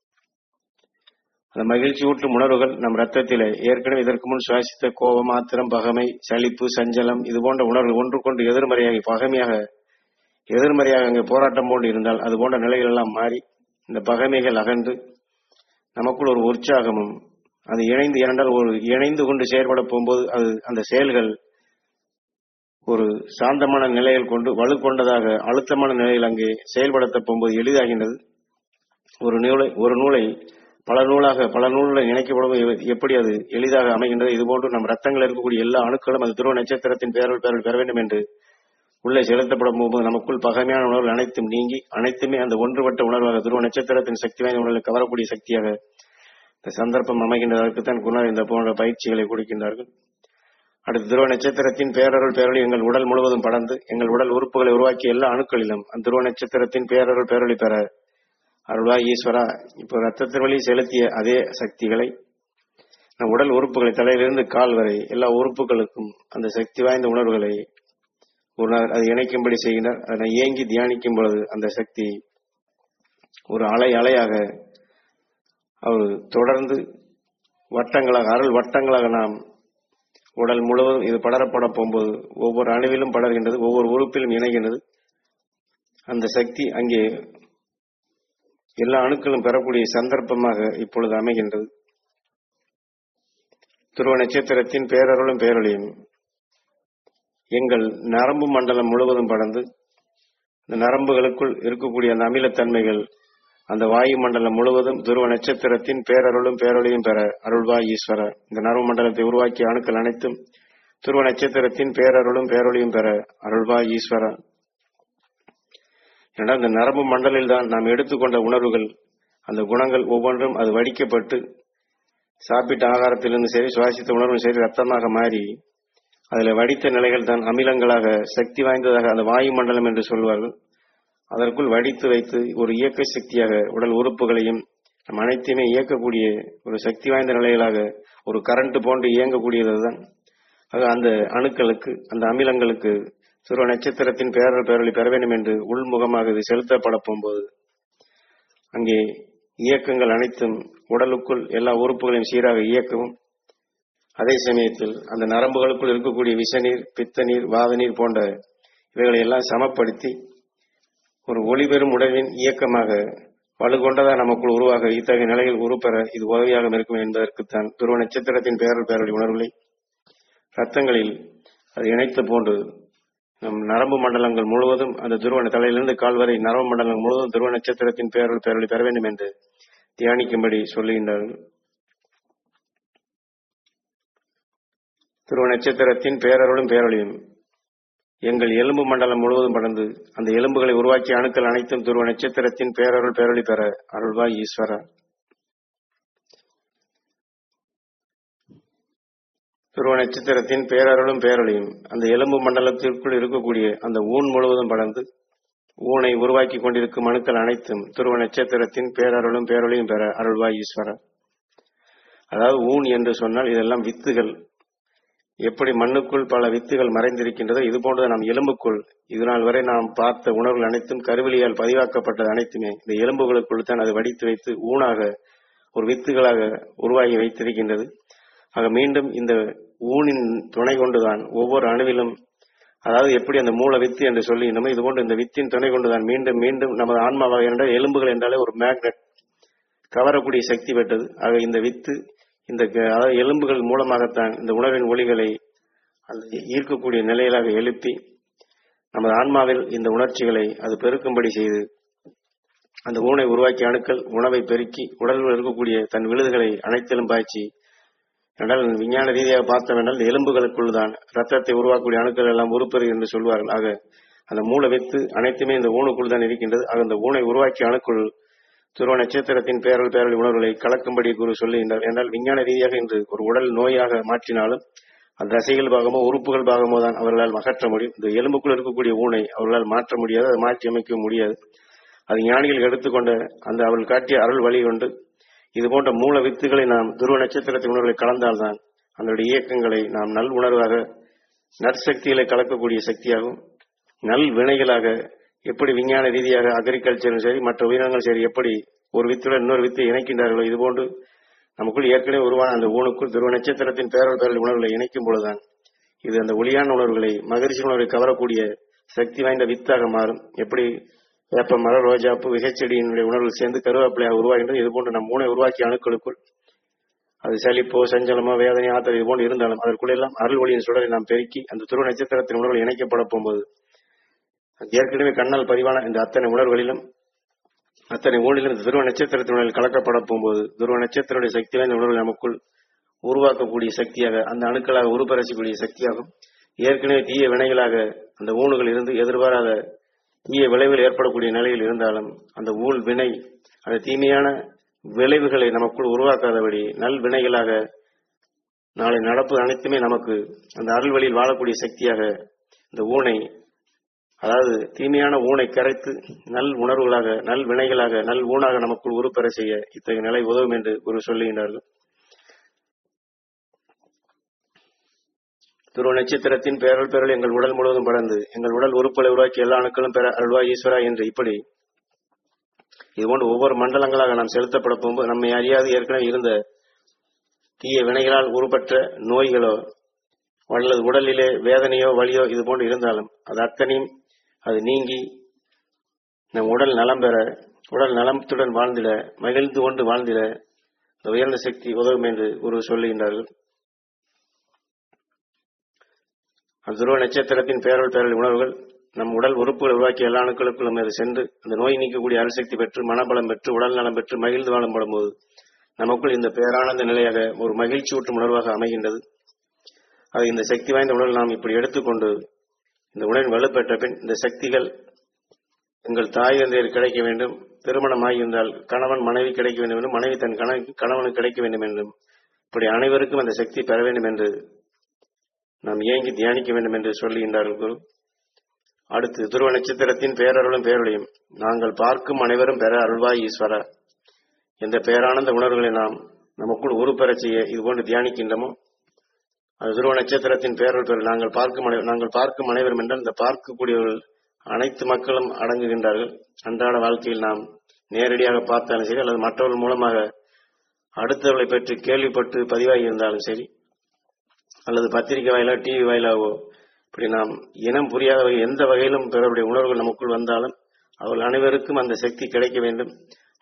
Speaker 1: அந்த மகிழ்ச்சி ஊற்றும் உணர்வுகள் நம் ரத்தத்திலே ஏற்கனவே இதற்கு முன் சுவாசித்த கோபம் ஆத்திரம் பகமை சலிப்பு சஞ்சலம் இது போன்ற உணர்வுகள் ஒன்றுக்கொண்டு எதிர்மறையாக பகமையாக எதிர்மறையாக அங்கே போராட்டம் போன்று இருந்தால் அது போன்ற நிலைகள் எல்லாம் மாறி இந்த பகைமைகள் அகன்று நமக்குள் ஒரு உற்சாகமும் அது இணைந்து இரண்டால் ஒரு இணைந்து கொண்டு செயல்பட போகும்போது அது அந்த செயல்கள் ஒரு சாந்தமான நிலையில் கொண்டு வலு கொண்டதாக அழுத்தமான நிலையில் அங்கே செயல்படுத்த போகும்போது எளிதாகின்றது ஒரு நூலை ஒரு நூலை பல நூலாக பல நூல்களை இணைக்கப்படும் எப்படி அது எளிதாக அமைகின்றது இதுபோன்று நம் ரத்தங்கள் இருக்கக்கூடிய எல்லா அணுக்களும் அது துருவ நட்சத்திரத்தின் பேரல் பேரல் பெற வேண்டும் என்று உள்ளே செலுத்தப்படும் போது நமக்குள் பகைமையான உணர்வுகள் அனைத்தும் நீங்கி அனைத்துமே அந்த ஒன்றுபட்ட உணர்வாக துருவ நட்சத்திரத்தின் சக்தி வாய்ந்த உணர்வை கவரக்கூடிய சக்தியாக இந்த சந்தர்ப்பம் அமைகின்றது அதற்குத்தான் குணர் இந்த போன்ற பயிற்சிகளை கொடுக்கின்றார்கள் அடுத்து துருவ நட்சத்திரத்தின் பேரருள் பேரொழி எங்கள் உடல் முழுவதும் படர்ந்து எங்கள் உடல் உறுப்புகளை உருவாக்கிய எல்லா அணுக்களிலும் அந்த துருவ நட்சத்திரத்தின் பேரருள் பேரொழி பெற அருள்வா ஈஸ்வரா இப்போ ரத்தத்தின் வழி செலுத்திய அதே சக்திகளை நம் உடல் உறுப்புகளை தலையிலிருந்து கால் வரை எல்லா உறுப்புகளுக்கும் அந்த சக்தி வாய்ந்த உணர்வுகளை ஒரு நாள் அதை இணைக்கும்படி செய்கின்றார் அதனை ஏங்கி தியானிக்கும் பொழுது அந்த சக்தி ஒரு அலை அலையாக அவர் தொடர்ந்து வட்டங்களாக அருள் வட்டங்களாக நாம் உடல் முழுவதும் இது படரப்பட போகும்போது ஒவ்வொரு அணுவிலும் படர்கின்றது ஒவ்வொரு உறுப்பிலும் இணைகின்றது அந்த சக்தி அங்கே எல்லா அணுக்களும் பெறக்கூடிய சந்தர்ப்பமாக இப்பொழுது அமைகின்றது துருவ நட்சத்திரத்தின் பேரருளும் பேரொழியும் எங்கள் நரம்பு மண்டலம் முழுவதும் படர்ந்து இந்த நரம்புகளுக்குள் இருக்கக்கூடிய அந்த அமிலத்தன்மைகள் அந்த வாயு மண்டலம் முழுவதும் துருவ நட்சத்திரத்தின் பேரருளும் பேரொழியும் பெற அருள்வாய் ஈஸ்வர இந்த நரம்பு மண்டலத்தை உருவாக்கிய அணுக்கள் அனைத்தும் துருவ நட்சத்திரத்தின் பேரருளும் பேரொழியும் பெற அருள்வாய் ஈஸ்வர ஏன்னா இந்த நரம்பு மண்டலில் தான் நாம் எடுத்துக்கொண்ட உணர்வுகள் அந்த குணங்கள் ஒவ்வொன்றும் அது வடிக்கப்பட்டு சாப்பிட்ட ஆகாரத்திலிருந்து சரி சுவாசித்த உணர்வும் சரி ரத்தமாக மாறி அதில் வடித்த நிலைகள் தான் அமிலங்களாக சக்தி வாய்ந்ததாக அந்த வாயு மண்டலம் என்று சொல்வார்கள் அதற்குள் வடித்து வைத்து ஒரு இயக்க சக்தியாக உடல் உறுப்புகளையும் நம் அனைத்தையுமே இயக்கக்கூடிய ஒரு சக்தி வாய்ந்த நிலைகளாக ஒரு கரண்ட் போன்று இயங்கக்கூடியது தான் ஆக அந்த அணுக்களுக்கு அந்த அமிலங்களுக்கு துருவ நட்சத்திரத்தின் பேரல் பேரொழி பெற வேண்டும் என்று உள்முகமாக இது செலுத்தப்பட போகும்போது அங்கே இயக்கங்கள் அனைத்தும் உடலுக்குள் எல்லா உறுப்புகளையும் சீராக இயக்கவும் அதே சமயத்தில் அந்த நரம்புகளுக்குள் இருக்கக்கூடிய விஷநீர் பித்த நீர் வாத நீர் போன்ற இவைகளை எல்லாம் சமப்படுத்தி ஒரு ஒளிபெறும் உடலின் இயக்கமாக வலுகொண்டதா நமக்குள் உருவாக இத்தகைய நிலையில் உருப்பெற இது உதவியாக இருக்கும் என்பதற்குத்தான் துருவ நட்சத்திரத்தின் பெயரல் பேரொழி உணர்வுகளை ரத்தங்களில் அது இணைத்த போன்று நம் நரம்பு மண்டலங்கள் முழுவதும் அந்த துருவ தலையிலிருந்து கால் வரை நரம்பு மண்டலங்கள் முழுவதும் துருவ நட்சத்திரத்தின் பேரல் பேரொழி பெற வேண்டும் என்று தியானிக்கும்படி சொல்லுகின்றார்கள் துருவ நட்சத்திரத்தின் பேரருளும் பேரொழியும் எங்கள் எலும்பு மண்டலம் முழுவதும் படர்ந்து அந்த எலும்புகளை உருவாக்கிய அணுக்கள் அனைத்தும் துருவ நட்சத்திரத்தின் பேரருள் பேரொழி பெற அருள்வாய் ஈஸ்வரா துருவ நட்சத்திரத்தின் பேரருளும் பேரொழியும் அந்த எலும்பு மண்டலத்திற்குள் இருக்கக்கூடிய அந்த ஊன் முழுவதும் படர்ந்து ஊனை உருவாக்கி கொண்டிருக்கும் அணுக்கள் அனைத்தும் துருவ நட்சத்திரத்தின் பேரருளும் பேரொழியும் பெற அருள்வாய் ஈஸ்வரா அதாவது ஊன் என்று சொன்னால் இதெல்லாம் வித்துகள் எப்படி மண்ணுக்குள் பல வித்துகள் மறைந்திருக்கின்றதோ இது போன்று நம் எலும்புக்குள் இதுநாள் வரை நாம் பார்த்த உணர்வுகள் அனைத்தும் கருவிலியால் பதிவாக்கப்பட்டது அனைத்துமே இந்த எலும்புகளுக்குள் தான் அது வடித்து வைத்து ஊனாக ஒரு வித்துகளாக உருவாகி வைத்திருக்கின்றது ஆக மீண்டும் இந்த ஊனின் துணை கொண்டுதான் ஒவ்வொரு அணுவிலும் அதாவது எப்படி அந்த மூல வித்து என்று சொல்லி நம்ம இது போன்று இந்த வித்தின் துணை கொண்டுதான் மீண்டும் மீண்டும் நமது ஆன்மாவாக என்றால் எலும்புகள் என்றாலே ஒரு மேக்னெட் கவரக்கூடிய சக்தி பெற்றது ஆக இந்த வித்து இந்த க- அதாவது எலும்புகள் மூலமாகத்தான் இந்த உணவின் ஒளிகளை அந்த ஈர்க்கக்கூடிய நிலையிலாக எழுப்பி நமது ஆன்மாவில் இந்த உணர்ச்சிகளை அது பெருக்கும்படி செய்து அந்த ஊனை உருவாக்கிய அணுக்கள் உணவை பெருக்கி உடலில் இருக்கக்கூடிய தன் விழுதுகளை அனைத்திலும் பாய்ச்சி என்றால் விஞ்ஞான ரீதியாக பார்த்தோம் என்றால் இந்த எலும்புகளுக்குள் தான் ரத்தத்தை உருவாக்கக்கூடிய அணுக்கள் எல்லாம் உருப்பெறு என்று சொல்வார்கள் ஆக அந்த மூல வித்து அனைத்துமே இந்த ஊனுக்குள் தான் இருக்கின்றது ஆக அந்த ஊனை உருவாக்கிய அணுக்குள் துருவ நட்சத்திரத்தின் பேரல் பேரல் உணர்வுகளை கலக்கும்படி குரு சொல்லுகின்றார் என்றால் விஞ்ஞான ரீதியாக இன்று ஒரு உடல் நோயாக மாற்றினாலும் அந்த தசைகள் பாகமோ உறுப்புகள் பாகமோ தான் அவர்களால் அகற்ற முடியும் இந்த எலும்புக்குள் இருக்கக்கூடிய ஊனை அவர்களால் மாற்ற முடியாது அதை மாற்றி அமைக்க முடியாது அது ஞானிகள் எடுத்துக்கொண்ட அந்த அவர்கள் காட்டிய அருள் வழி கொண்டு இது போன்ற மூல வித்துகளை நாம் துருவ நட்சத்திரத்தின் உணர்வுகளை கலந்தால்தான் அதனுடைய இயக்கங்களை நாம் நல் உணர்வாக நற்சக்திகளை கலக்கக்கூடிய சக்தியாகும் நல் வினைகளாக எப்படி விஞ்ஞான ரீதியாக அக்ரிகல்ச்சரும் சரி மற்ற உயிரினங்களும் சரி எப்படி ஒரு வித்துடன் இன்னொரு வித்தை இணைக்கின்றார்களோ இதுபோன்று நமக்குள் ஏற்கனவே உருவான அந்த ஊனுக்குள் துருவ நட்சத்திரத்தின் பேரல் பேரல் உணர்வுகளை இணைக்கும் பொழுதுதான் இது அந்த ஒளியான உணர்வுகளை மகரிஷி உணர்வை கவரக்கூடிய சக்தி வாய்ந்த வித்தாக மாறும் எப்படி வேப்ப மரம் ரோஜாப்பு விகைச்செடியினுடைய உணர்வுகள் சேர்ந்து கருவேப்பிலையாக உருவாகின்றது இது போன்று நம் மூனை உருவாக்கிய அணுக்களுக்குள் அது சலிப்போ சஞ்சலமோ வேதனை ஆத்தல் இது போன்று இருந்தாலும் அதற்குள்ள எல்லாம் அருள் ஒளியின் சுடரை நாம் பெருக்கி அந்த துருவ நட்சத்திரத்தின் உணர்வுகள் இணைக்கப்பட போகும்போது அது ஏற்கனவே கண்ணால் பதிவான இந்த அத்தனை உணர்வுகளிலும் அத்தனை ஊழிலும் இந்த துருவ நட்சத்திரத்தின் உணர்வில் கலக்கப்பட போகும்போது துருவ நட்சத்திரனுடைய சக்தி வாய்ந்த உணர்வு நமக்குள் உருவாக்கக்கூடிய சக்தியாக அந்த அணுக்களாக உருப்பரசக்கூடிய சக்தியாகும் ஏற்கனவே தீய வினைகளாக அந்த ஊணுகள் இருந்து எதிர்பாராத தீய விளைவுகள் ஏற்படக்கூடிய நிலையில் இருந்தாலும் அந்த ஊழ் வினை அந்த தீமையான விளைவுகளை நமக்குள் உருவாக்காதபடி நல் வினைகளாக நாளை நடப்பு அனைத்துமே நமக்கு அந்த அருள் வழியில் வாழக்கூடிய சக்தியாக இந்த ஊனை அதாவது தீமையான ஊனை கரைத்து நல் உணர்வுகளாக நல் வினைகளாக நல் ஊனாக நமக்குள் உருப்பெற செய்ய இத்தகைய நிலை உதவும் என்று குரு சொல்லுகின்றார்கள் துருவ நட்சத்திரத்தின் பேரல் பேரல் எங்கள் உடல் முழுவதும் படர்ந்து எங்கள் உடல் உறுப்புகளை உருவாக்கி எல்லா அணுக்களும் பெற அருள்வா ஈஸ்வரா என்று இப்படி இதுபோன்று ஒவ்வொரு மண்டலங்களாக நாம் செலுத்தப்பட போகும்போது நம்மை அறியாது ஏற்கனவே இருந்த தீய வினைகளால் உருப்பற்ற நோய்களோ அல்லது உடலிலே வேதனையோ வலியோ இது போன்று இருந்தாலும் அது அத்தனையும் அது நீங்கி நம் உடல் நலம் பெற உடல் நலத்துடன் வாழ்ந்திட மகிழ்ந்து கொண்டு வாழ்ந்திட இந்த உயர்ந்த சக்தி உதவும் என்று குரு சொல்லுகின்றார்கள் அந்த துருவ நட்சத்திரத்தின் பேரல் பேரல் உணர்வுகள் நம் உடல் உறுப்புகளை உருவாக்கிய எல்லா அணுக்களுக்குள்ளும் அது சென்று அந்த நோய் நீக்கக்கூடிய அருள்சக்தி பெற்று மனபலம் பெற்று உடல் நலம் பெற்று மகிழ்ந்து வாழப்படும் போது நமக்குள் இந்த பேரானந்த நிலையாக ஒரு மகிழ்ச்சி ஊட்டும் உணர்வாக அமைகின்றது அது இந்த சக்தி வாய்ந்த உணர்வு நாம் இப்படி எடுத்துக்கொண்டு இந்த உணர்வின் வலுப்பெற்ற பின் இந்த சக்திகள் எங்கள் தாய் தந்தையர் கிடைக்க வேண்டும் திருமணம் ஆகியிருந்தால் கணவன் மனைவி கிடைக்க வேண்டும் என்றும் மனைவி தன் கணவன் கணவனுக்கு கிடைக்க வேண்டும் என்றும் இப்படி அனைவருக்கும் அந்த சக்தி பெற வேண்டும் என்று நாம் ஏங்கி தியானிக்க வேண்டும் என்று சொல்லுகின்றார்கள் குரு அடுத்து துருவ நட்சத்திரத்தின் பேரருளும் பேரொழியும் நாங்கள் பார்க்கும் அனைவரும் பெற அருள்வாய் ஈஸ்வரா எந்த பேரானந்த உணர்வுகளை நாம் நமக்குள் உருப்பெறச் செய்ய இது போன்று தியானிக்கின்றமோ அது துருவ நட்சத்திரத்தின் பேரல் பேர் நாங்கள் பார்க்கும் அனை- நாங்கள் பார்க்கும் அனைவரும் என்றால் இந்த பார்க்கக்கூடியவர்கள் அனைத்து மக்களும் அடங்குகின்றார்கள் அன்றாட வாழ்க்கையில் நாம் நேரடியாக பார்த்தாலும் சரி அல்லது மற்றவர்கள் மூலமாக அடுத்தவர்களை பற்றி கேள்விப்பட்டு பதிவாகி இருந்தாலும் சரி அல்லது பத்திரிகை வாயிலா டிவி வாயிலாகவோ இப்படி நாம் இனம் புரியாத வகை எந்த வகையிலும் பிறருடைய உணர்வுகள் நமக்குள் வந்தாலும் அவர்கள் அனைவருக்கும் அந்த சக்தி கிடைக்க வேண்டும்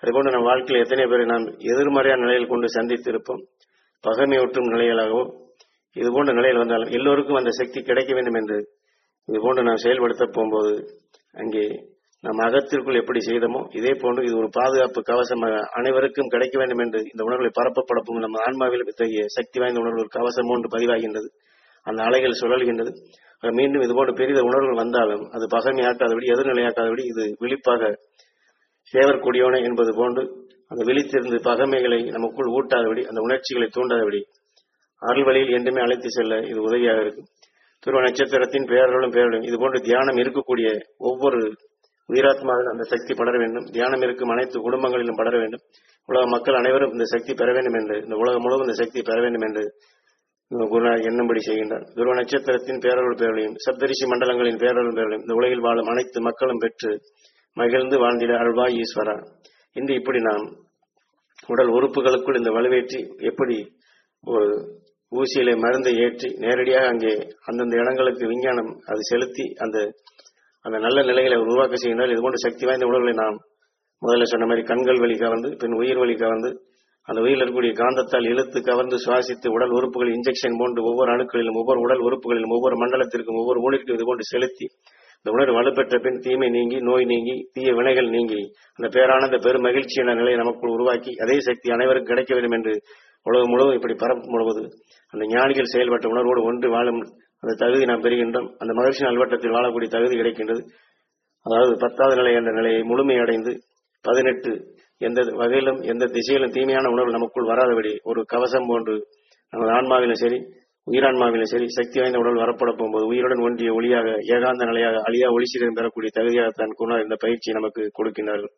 Speaker 1: அதுபோன்று நம் வாழ்க்கையில் எத்தனை பேரை நாம் எதிர்மறையான நிலையில் கொண்டு சந்தித்திருப்போம் பகைமையூட்டும் நிலைகளாகவோ இது போன்ற நிலையில் வந்தாலும் எல்லோருக்கும் அந்த சக்தி கிடைக்க வேண்டும் என்று இது போன்று நாம் செயல்படுத்த போகும்போது அங்கே நம் அகத்திற்குள் எப்படி செய்தோமோ இதே போன்று இது ஒரு பாதுகாப்பு கவசமாக அனைவருக்கும் கிடைக்க வேண்டும் என்று இந்த உணர்வுகளை பரப்பப்படப்பும் நம்ம ஆன்மாவில் இத்தகைய சக்தி வாய்ந்த உணர்வு ஒரு கவசம் ஒன்று பதிவாகின்றது அந்த அலைகள் சுழல்கின்றது ஆக மீண்டும் இது போன்ற பெரிய உணர்வுகள் வந்தாலும் அது பகைமையாக்காதபடி எதிர்நிலையாக்காதபடி இது விழிப்பாக சேவற்கூடியவனே என்பது போன்று அந்த விழித்திருந்து பகைமைகளை நமக்குள் ஊட்டாதபடி அந்த உணர்ச்சிகளை தூண்டாதபடி அருள் வழியில் என்றுமே அழைத்து செல்ல இது உதவியாக இருக்கும் துருவ நட்சத்திரத்தின் பெயர்களும் பெயர்களும் இது போன்று தியானம் இருக்கக்கூடிய ஒவ்வொரு உயிராத்மாவில் அந்த சக்தி படர வேண்டும் தியானம் இருக்கும் அனைத்து குடும்பங்களிலும் படர வேண்டும் உலக மக்கள் அனைவரும் இந்த சக்தி பெற வேண்டும் என்று இந்த உலகம் முழுவதும் இந்த சக்தி பெற வேண்டும் என்று குருநாதர் எண்ணும்படி செய்கின்றார் துருவ நட்சத்திரத்தின் பேரருள் பெயர்களையும் சப்தரிஷி மண்டலங்களின் பேரருள் பெயர்களையும் இந்த உலகில் வாழும் அனைத்து மக்களும் பெற்று மகிழ்ந்து வாழ்ந்திட அருள்வாய் ஈஸ்வரா இன்று இப்படி நாம் உடல் உறுப்புகளுக்குள் இந்த வலுவேற்றி எப்படி ஒரு ஊசியிலே மருந்தை ஏற்றி நேரடியாக அங்கே அந்தந்த இடங்களுக்கு விஞ்ஞானம் அது செலுத்தி அந்த அந்த நல்ல நிலைகளை உருவாக்க செய்கின்றால் இது போன்ற சக்தி வாய்ந்த உடல்களை நாம் முதல்ல சொன்ன மாதிரி கண்கள் வழி கவர்ந்து பின் உயிர் வழி கவர்ந்து அந்த உயிரில் இருக்கக்கூடிய காந்தத்தால் இழுத்து கவர்ந்து சுவாசித்து உடல் உறுப்புகள் இன்ஜெக்ஷன் போன்று ஒவ்வொரு அணுக்களிலும் ஒவ்வொரு உடல் உறுப்புகளிலும் ஒவ்வொரு மண்டலத்திற்கும் ஒவ்வொரு ஊழிற்கும் இது போன்று செலுத்தி இந்த உணர்வு வலுப்பெற்ற பின் தீமை நீங்கி நோய் நீங்கி தீய வினைகள் நீங்கி அந்த பேரானந்த பெரும் மகிழ்ச்சியான நிலையை நமக்குள் உருவாக்கி அதே சக்தி அனைவருக்கும் கிடைக்க வேண்டும் என்று உலகம் முழுவதும் இப்படி பரப்பும் பொழுது அந்த ஞானிகள் செயல்பட்ட உணர்வோடு ஒன்று வாழும் அந்த தகுதி நாம் பெறுகின்றோம் அந்த மகிழ்ச்சி நல்வட்டத்தில் வாழக்கூடிய தகுதி கிடைக்கின்றது அதாவது பத்தாவது நிலை என்ற நிலையை முழுமையடைந்து பதினெட்டு எந்த வகையிலும் எந்த திசையிலும் தீமையான உணர்வு நமக்குள் வராதபடி ஒரு கவசம் போன்று நமது ஆன்மாவிலும் சரி உயிரான்மாவிலும் சரி சக்தி வாய்ந்த உடல் வரப்பட போகும்போது உயிருடன் ஒன்றிய ஒளியாக ஏகாந்த நிலையாக அழியா ஒளிசீரம் பெறக்கூடிய தகுதியாகத்தான் குருநாதர் இந்த பயிற்சி நமக்கு கொடுக்கின்றார்கள்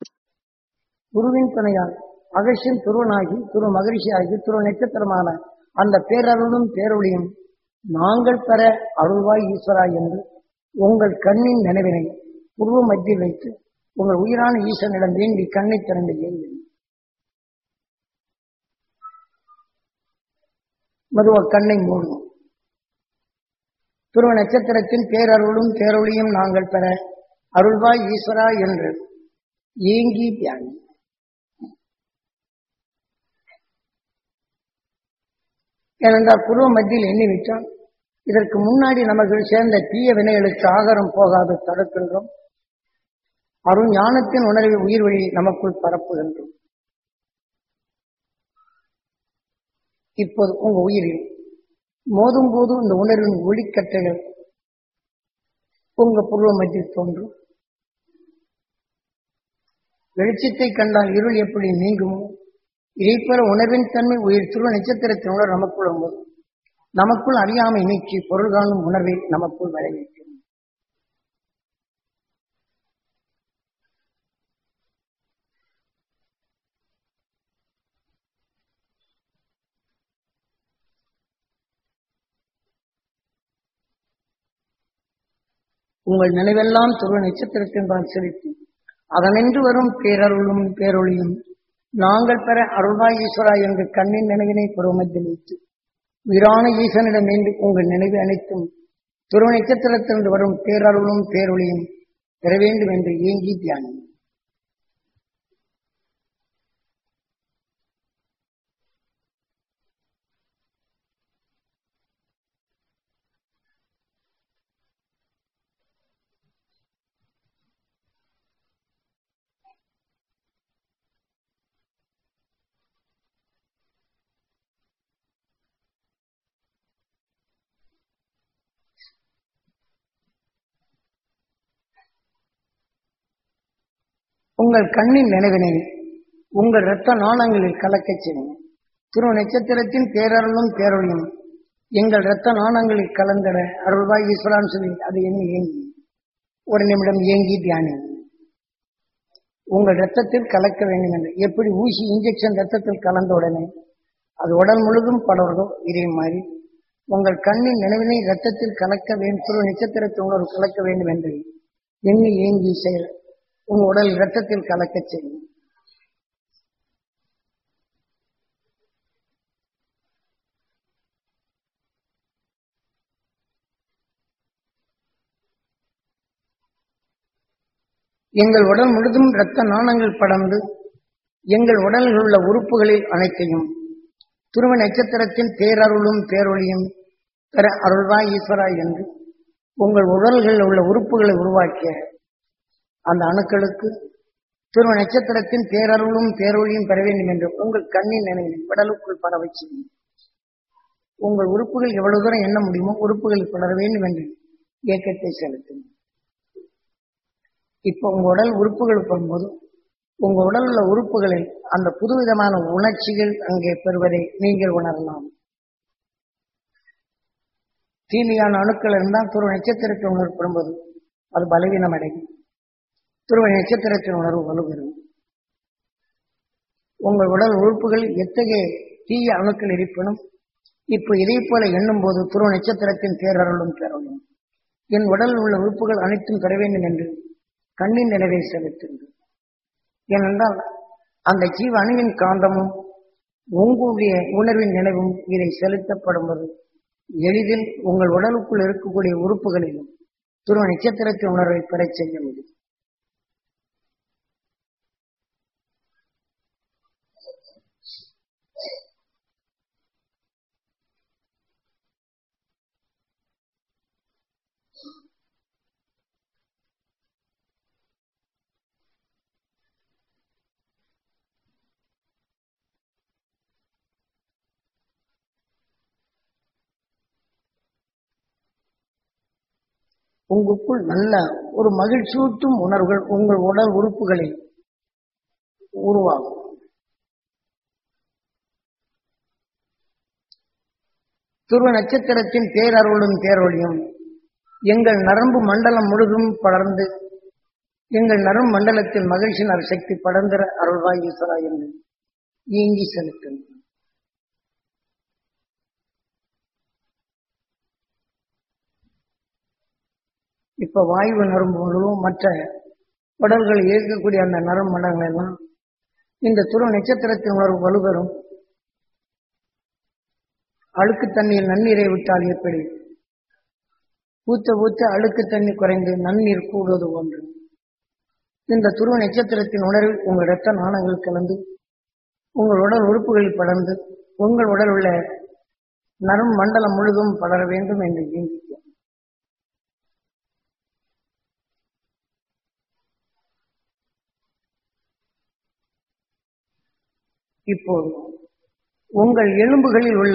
Speaker 2: குருவின் துணையால் அகசியம் துருவனாகி துரு மகிழ்ச்சியாகி துரு நட்சத்திரமான அந்த பேரருளும் பேரொழியும் நாங்கள் பெற அருள்வாய் ஈஸ்வரா என்று உங்கள் கண்ணின் நினைவினை உருவ மத்தியில் வைத்து உங்கள் உயிரான ஈசனிடம் வேண்டி கண்ணை திறந்து ஏங்கி மதுவ கண்ணை மூடும் துருவ நட்சத்திரத்தின் பேரருளும் பேரொழியும் நாங்கள் பெற அருள்வாய் ஈஸ்வரா என்று ஏங்கி தியானி ஏனென்றால் புருவ மத்தியில் எண்ணிவிட்டால் இதற்கு முன்னாடி நமக்கு சேர்ந்த தீய வினைகளுக்கு ஆகாரம் போகாது தடுக்கின்றோம் அருள் ஞானத்தின் உணர்வை உயிர் வழி நமக்குள் பரப்புகின்றோம் இப்போது உங்க உயிரில் மோதும் போது இந்த உணர்வின் ஒளிக்கட்டைகள் உங்க புருவ மத்தியில் தோன்றும் வெளிச்சத்தை கண்டால் இருள் எப்படி நீங்குமோ இதைப்போல உணர்வின் தன்மை உயிர் துருவ நட்சத்திரத்தின் உணர்வு நமக்குள் போது நமக்குள் அறியாமை நீக்கி பொருள் காணும் உணர்வை நமக்குள் விளைவிக்கும் உங்கள் நினைவெல்லாம் துருவ நட்சத்திரத்தின்பால் செலுத்தி அதனின்று வரும் பேரருளும் பேரொழியும் நாங்கள் பெற அருள்வாய் ஈஸ்வரா என்ற கண்ணின் நினைவினை புறமத்தில் வைத்து உயிரான ஈசனிடம் வேண்டி உங்கள் நினைவு அனைத்தும் துருவ நட்சத்திரத்திலிருந்து வரும் பேரருளும் பேரொழியும் பெற வேண்டும் என்று ஏங்கி தியானம் உங்கள் கண்ணின் நினைவினை உங்கள் இரத்த நாணங்களில் கலக்கச் செய்யும் துருவ நட்சத்திரத்தின் பேரருளும் பேரொழியும் எங்கள் இரத்த நாணங்களில் கலந்திட அருள்வாய் ஈஸ்வரான் சொல்லி அது எண்ணி ஏங்கி ஒரு நிமிடம் ஏங்கி தியானி உங்கள் ரத்தத்தில் கலக்க வேண்டும் என்று எப்படி ஊசி இன்ஜெக்ஷன் ரத்தத்தில் கலந்த உடனே அது உடல் முழுதும் படர்தோ இதே மாதிரி உங்கள் கண்ணின் நினைவினை ரத்தத்தில் கலக்க வேண்டும் துருவ நட்சத்திரத்தை உணர்வு கலக்க வேண்டும் என்று எண்ணி ஏங்கி செயல் உங்க உடல் இரத்தத்தில் கலக்கச் செய்யும் எங்கள் உடல் முழுதும் இரத்த நாணங்கள் படர்ந்து எங்கள் உடலில் உள்ள உறுப்புகளில் அனைத்தையும் துருவ நட்சத்திரத்தின் பேரருளும் பேரொழியும் பெற அருள்வாய் ஈஸ்வரா என்று உங்கள் உடல்களில் உள்ள உறுப்புகளை உருவாக்கிய அந்த அணுக்களுக்கு துருவ நட்சத்திரத்தின் பேரருளும் பேரொழியும் பெற வேண்டும் என்று உங்கள் கண்ணின் நினைவில் உடலுக்குள் பரவ செய்யும் உங்கள் உறுப்புகள் எவ்வளவு தூரம் எண்ண முடியுமோ உறுப்புகள் படர வேண்டும் என்று இயக்கத்தை செலுத்தும் இப்போ உங்க உடல் உறுப்புகள் வரும்போது உங்க உடல் உள்ள உறுப்புகளில் அந்த புதுவிதமான உணர்ச்சிகள் அங்கே பெறுவதை நீங்கள் உணரலாம் தீமையான அணுக்கள் இருந்தால் துருவ நட்சத்திரத்தை உணர்வுப்படும்போது அது பலவீனம் அடையும் துருவ நட்சத்திரத்தின் உணர்வு வலுப்பெறும் உங்கள் உடல் உறுப்புகள் எத்தகைய தீய அணுக்கள் இருப்பினும் இப்போ இதை போல எண்ணும் போது துருவ நட்சத்திரத்தின் பேரருளும் பெறவும் என் உடலில் உள்ள உறுப்புகள் அனைத்தும் பெற வேண்டும் என்று கண்ணின் நினைவை செலுத்துங்கள் ஏனென்றால் அந்த ஜீவ அணுவின் காந்தமும் உங்களுடைய உணர்வின் நினைவும் இதை செலுத்தப்படும் போது எளிதில் உங்கள் உடலுக்குள் இருக்கக்கூடிய உறுப்புகளிலும் துருவ நட்சத்திரத்தின் உணர்வை பெறச் செய்ய முடியும் உங்களுக்குள் நல்ல ஒரு மகிழ்ச்சியூட்டும் உணர்வுகள் உங்கள் உடல் உறுப்புகளில் உருவாகும் துருவ நட்சத்திரத்தின் பேரருளும் பேரொழியும் எங்கள் நரம்பு மண்டலம் முழுதும் படர்ந்து எங்கள் நரம்பு மண்டலத்தில் மகிழ்ச்சியின் சக்தி படர்ந்திர அருள்வாய் ஈஸ்வரா என்று இயங்கி செலுத்தும் இப்ப வாயு நரம்பு முழுவதும் மற்ற உடல்கள் இயக்கக்கூடிய அந்த நரம்பு மண்டலங்கள் எல்லாம் இந்த துருவ நட்சத்திரத்தின் உணர்வு வலுப்பெறும் அழுக்கு தண்ணீர் நன்னீரை விட்டால் எப்படி ஊத்த ஊத்த அழுக்கு தண்ணி குறைந்து நன்னீர் கூடுவது போன்று இந்த துருவ நட்சத்திரத்தின் உணர்வில் உங்கள் இரத்த நாணங்கள் கலந்து உங்கள் உடல் உறுப்புகளில் படர்ந்து உங்கள் உடல் உள்ள நரம் மண்டலம் முழுதும் படர வேண்டும் என்று சிந்தித்தேன் இப்போது உங்கள் எலும்புகளில் உள்ள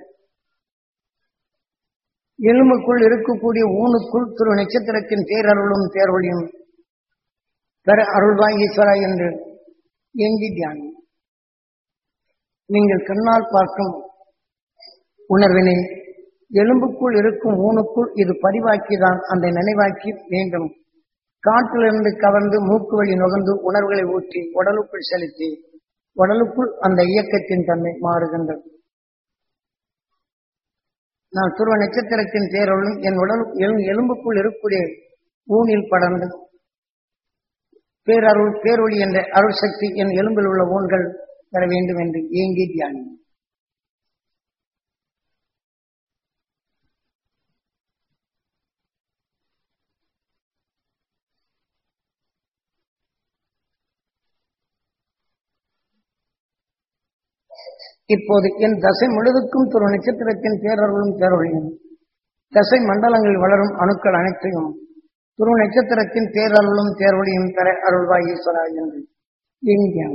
Speaker 2: எலும்புக்குள் இருக்கக்கூடிய ஊனுக்குள் திரு நட்சத்திரத்தின் பேரருளும் பேரொழியும் பெற அருள்வாய் ஈஸ்வரா என்று ஏங்கி தியானம் நீங்கள் கண்ணால் பார்க்கும் உணர்வினை எலும்புக்குள் இருக்கும் ஊனுக்குள் இது பதிவாக்கிதான் அந்த நினைவாக்கி மீண்டும் காற்றிலிருந்து கவர்ந்து மூக்கு வழி நுகர்ந்து உணர்வுகளை ஊற்றி உடலுக்குள் செலுத்தி உடலுக்குள் அந்த இயக்கத்தின் தன்மை மாறுகின்றது நான் துருவ நட்சத்திரத்தின் பேரொழும் என் உடல் எலும்- எலும்புக்குள் இருக்கக்கூடிய ஊனில் படர்ந்து பேரருள் பேரொளி என்ற அருள் சக்தி என் எலும்பில் உள்ள ஊன்கள் பெற வேண்டும் என்று ஏங்கி தியானி இப்போது என் தசை முழுதுக்கும் துரு நட்சத்திரத்தின் பேரருளும் பேரொழியும் தசை மண்டலங்களில் வளரும் அணுக்கள் அனைத்தையும் துரு நட்சத்திரத்தின் பேரருளும் பேரொழியும் பெற அருள்வாய் ஈஸ்வரா என்று எங்கியான்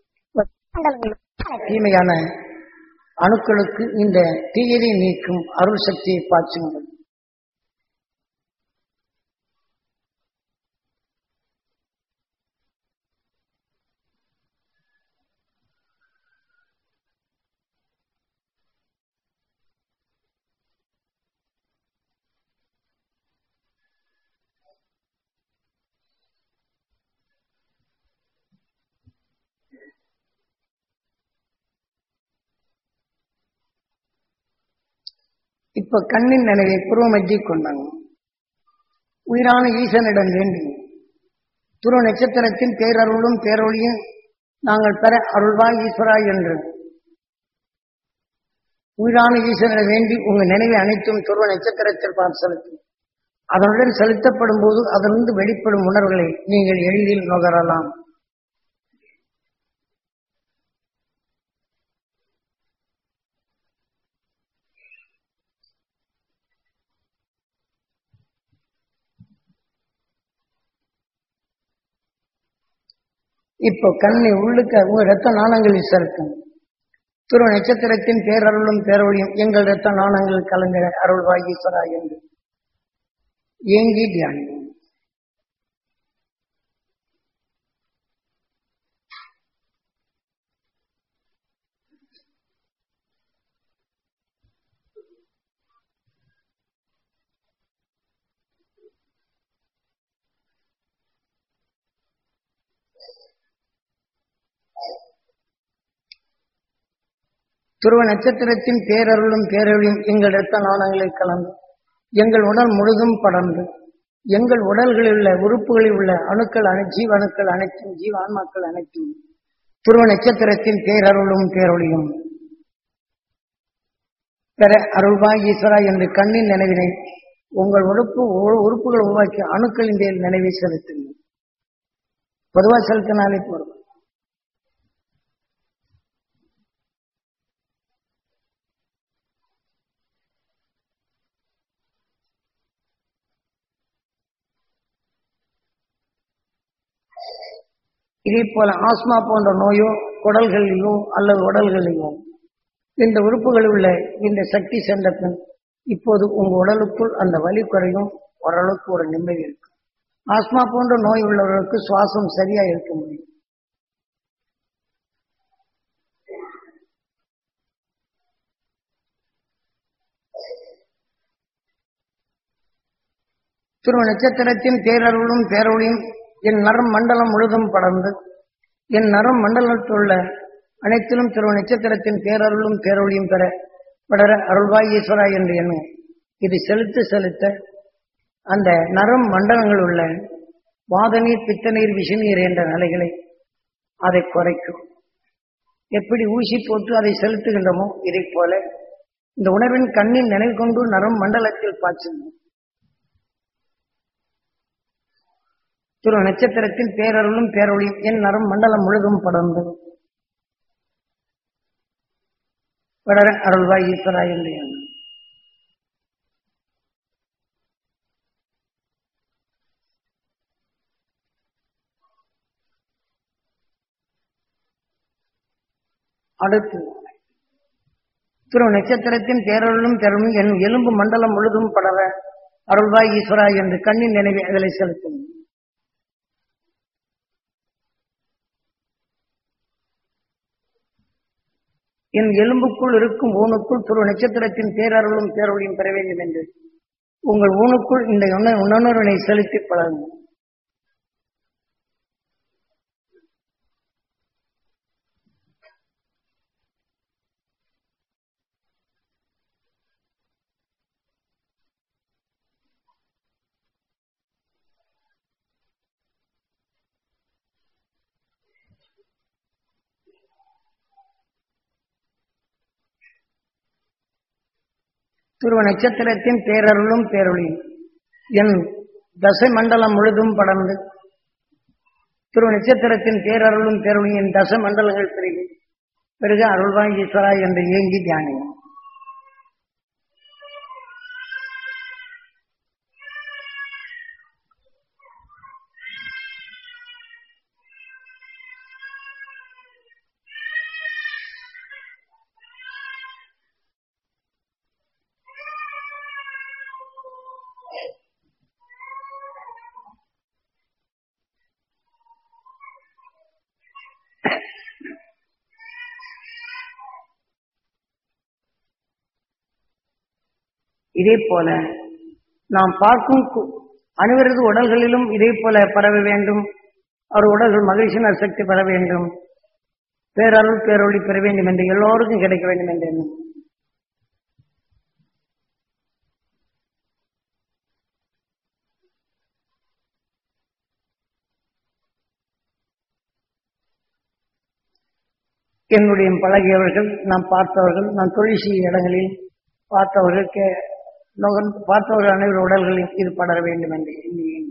Speaker 2: தீமையான அணுக்களுக்கு இந்த தீயதை நீக்கும் அருள் சக்தியை பாய்ச்சுங்கள் இப்ப கண்ணின் நினைவை புருவமஜி கொண்டாங்க உயிரான ஈசனிடம் வேண்டி துருவ நட்சத்திரத்தின் பேரருளும் பேரொழியும் நாங்கள் பெற அருள்வாய் ஈஸ்வரா என்று உயிரான ஈசனிடம் வேண்டி உங்க நினைவை அனைத்தும் துருவ நட்சத்திரத்தில் பார்த்து செலுத்தும் அதனுடன் செலுத்தப்படும் போது அதிலிருந்து வெளிப்படும் உணர்வுகளை நீங்கள் எளிதில் நுகரலாம் இப்போ கண்ணை உள்ளுக்க உங்க ரத்த நாணங்களில் செலுத்தும் துருவ நட்சத்திரத்தின் பேரருளும் பேரொழியும் எங்கள் ரத்த நாணங்கள் கலந்த அருள்வாகீஸ்வரா என்று ஏங்கி தியானியும் துருவ நட்சத்திரத்தின் பேரருளும் பேரொழியும் எங்கள் இரத்த நாணங்களில் கலந்து எங்கள் உடல் முழுதும் படர்ந்து எங்கள் உடல்களில் உள்ள உறுப்புகளில் உள்ள அணுக்கள் அனை ஜீவ அணுக்கள் அனைத்தும் ஜீவ ஆன்மாக்கள் அனைத்தும் துருவ நட்சத்திரத்தின் பேரருளும் பேரொழியும் பெற அருள்வாய் ஈஸ்வரா என்று கண்ணின் நினைவினை உங்கள் உறுப்பு உறுப்புகள் உருவாக்கிய அணுக்களின் மேல் நினைவை செலுத்துங்கள் பொதுவாக செலுத்தினாலே போதும் இதே போல ஆஸ்மா போன்ற நோயோ குடல்களிலோ அல்லது உடல்களிலோ இந்த உறுப்புகளில் உள்ள இந்த சக்தி சென்ற பின் இப்போது உங்க உடலுக்குள் அந்த வலி குறையும் ஓரளவுக்கு ஒரு நிம்மதி இருக்கும் ஆஸ்மா போன்ற நோய் உள்ளவர்களுக்கு சுவாசம் சரியா இருக்க முடியும் திரு நட்சத்திரத்தின் பேரருளும் பேரொழியும் என் நரம் மண்டலம் முழுதும் படர்ந்து என் நரம் மண்டலத்துள்ள அனைத்திலும் திரு நட்சத்திரத்தின் பேரருளும் பேரொழியும் பெற படர அருள்வாய் ஈஸ்வரா என்று எண்ணும் இது செலுத்த செலுத்த அந்த நரம் மண்டலங்கள் உள்ள வாதநீர் பித்தநீர் விஷநீர் என்ற நிலைகளை அதை குறைக்கும் எப்படி ஊசி போட்டு அதை செலுத்துகின்றமோ இதை போல இந்த உணர்வின் கண்ணின் நினைவு கொண்டு நரம் மண்டலத்தில் பாய்ச்சணும் திரு நட்சத்திரத்தின் பேரருளும் பேரொழியும் என் நரம் மண்டலம் முழுதும் படர்ந்து படர அருள்வாய் ஈஸ்வரா என்று எண்ணம். அடுத்து திரு நட்சத்திரத்தின் பேரருளும் பெறலும் என் எலும்பு மண்டலம் முழுதும் படர அருள்வாய் ஈஸ்வரா என்று கண்ணின் நினைவை அதிலை செலுத்தும் என் எலும்புக்குள் இருக்கும் ஊனுக்குள் திரு நட்சத்திரத்தின் பேரருளும் பேரொழியும் பெற வேண்டும் என்று உங்கள் ஊனுக்குள் இந்த உண- உணர்வினை செலுத்தி பழகும் துருவ நட்சத்திரத்தின் பேரருளும் பேரொழியும் என் தசை மண்டலம் முழுதும் படர்ந்து துருவ நட்சத்திரத்தின் பேரருளும் பேரொழியும் என் தசை மண்டலங்கள் பெருகி பிறகு அருள்வாய் ஈஸ்வரா என்று ஏங்கி தியானியும் இதே போல நாம் பார்க்கும் கு- அனைவரது உடல்களிலும் இதே போல பரவ வேண்டும் அவர் உடல்கள் மகிழ்ச்சியின் சக்தி பெற வேண்டும் பேரருள் பேரொளி பெற வேண்டும் என்று எல்லோருக்கும் கிடைக்க வேண்டும் என்று எண்ணம் என்னுடைய பழகியவர்கள் நாம் பார்த்தவர்கள் நான் தொழில் செய்யும் இடங்களில் பார்த்தவர்கள் கே நுகர்ந்து- பார்த்தவர்கள் அனைவரும் உடல்களில் இது படர வேண்டும் என்று எண்ணினேன்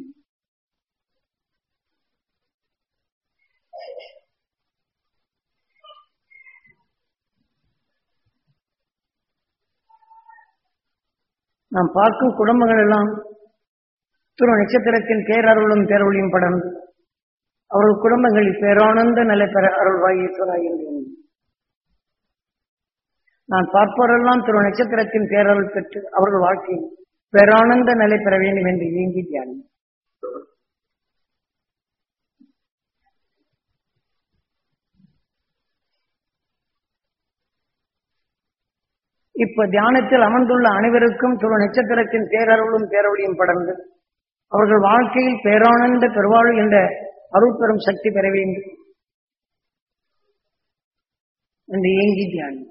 Speaker 2: நாம் பார்க்கும் குடும்பங்கள் எல்லாம் துரு நட்சத்திரத்தின் பேரருளும் பேரொழியும் படர்ந்து அவர்கள் குடும்பங்களில் பேரானந்த நிலை பெற அருள்வாயிற்றாய் என்று நான் பார்ப்பவரெல்லாம் திரு நட்சத்திரத்தின் பேரருள் பெற்று அவர்கள் வாழ்க்கையில் பேரானந்த நிலை பெற வேண்டும் என்று ஏங்கி தியானம் இப்ப தியானத்தில் அமர்ந்துள்ள அனைவருக்கும் திரு நட்சத்திரத்தின் பேரருளும் பேரொழியும் படர்ந்து அவர்கள் வாழ்க்கையில் பேரானந்த பெருவாழ் என்ற அருள் பெறும் சக்தி பெற வேண்டும் என்று ஏங்கி தியானம்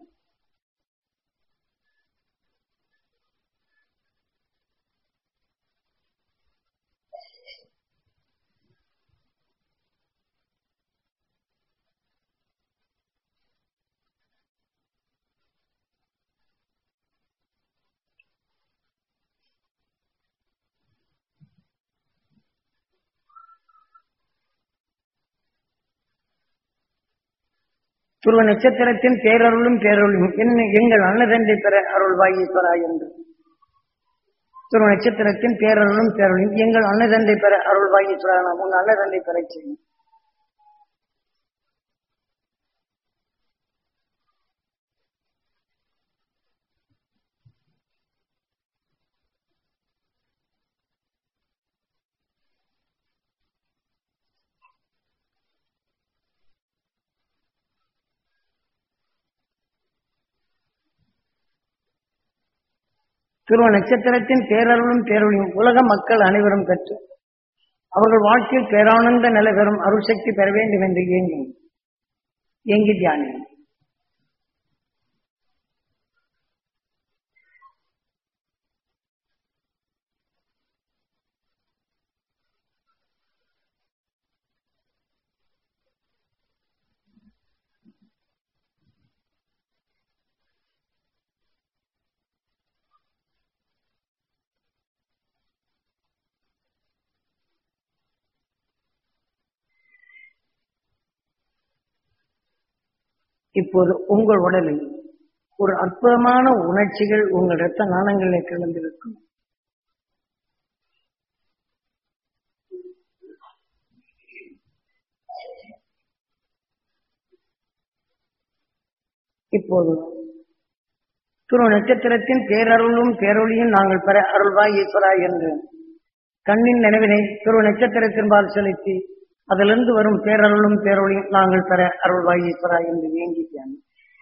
Speaker 2: துருவ நட்சத்திரத்தின் பேரருளும் பேரொழியும் என்ன எங்கள் அன்னதண்டை பெற அருள்வாய் ஈஸ்வரா என்று துருவ நட்சத்திரத்தின் பேரருளும் பேரொழியும் எங்கள் அன்னதண்டை பெற அருள்வாய் ஈஸ்வரா நாம் உங்கள் அன்னதண்டை பெற செய்யும் துருவ நட்சத்திரத்தின் பேரருளும் பேரொழியும் உலக மக்கள் அனைவரும் பெற்று அவர்கள் வாழ்க்கையில் பேரானந்த நிலை பெறும் அருள் சக்தி பெற வேண்டும் என்று ஏங்கி ஏங்கி தியானி இப்போது உங்கள் உடலில் ஒரு அற்புதமான உணர்ச்சிகள் உங்கள் இரத்த நாணங்களில் கிளந்திருக்கும் இப்போது துரு நட்சத்திரத்தின் பேரருளும் பேரொழியும் நாங்கள் பெற அருள்வாய் ஈஸ்வரா என்று கண்ணின் நினைவினை துரு நட்சத்திரத்தின்பால் செலுத்தி அதிலிருந்து வரும் பேரருளும் பேரொழியும் நாங்கள் பெற அருள்வாய் ஈஸ்வரா என்று வேங்கி தியானம்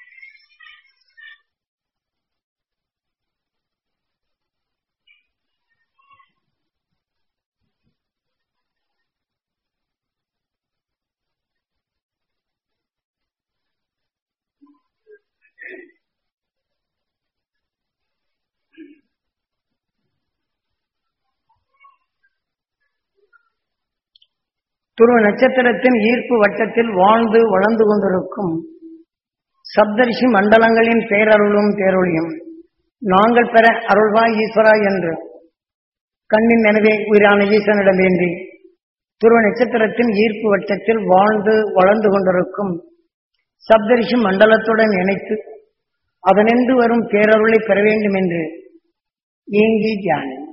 Speaker 2: துருவ நட்சத்திரத்தின் ஈர்ப்பு வட்டத்தில் வாழ்ந்து வளர்ந்து கொண்டிருக்கும் சப்தரிஷி மண்டலங்களின் பேரருளும் பேரொழியும் நாங்கள் பெற அருள்வாய் ஈஸ்வரா என்று கண்ணின் நினைவே உயிரான ஈசனிடம் வேண்டி துருவ நட்சத்திரத்தின் ஈர்ப்பு வட்டத்தில் வாழ்ந்து வளர்ந்து கொண்டிருக்கும் சப்தரிஷி மண்டலத்துடன் இணைத்து அதனின்று வரும் பேரருளை பெற வேண்டும் என்று ஏங்கி தியானம்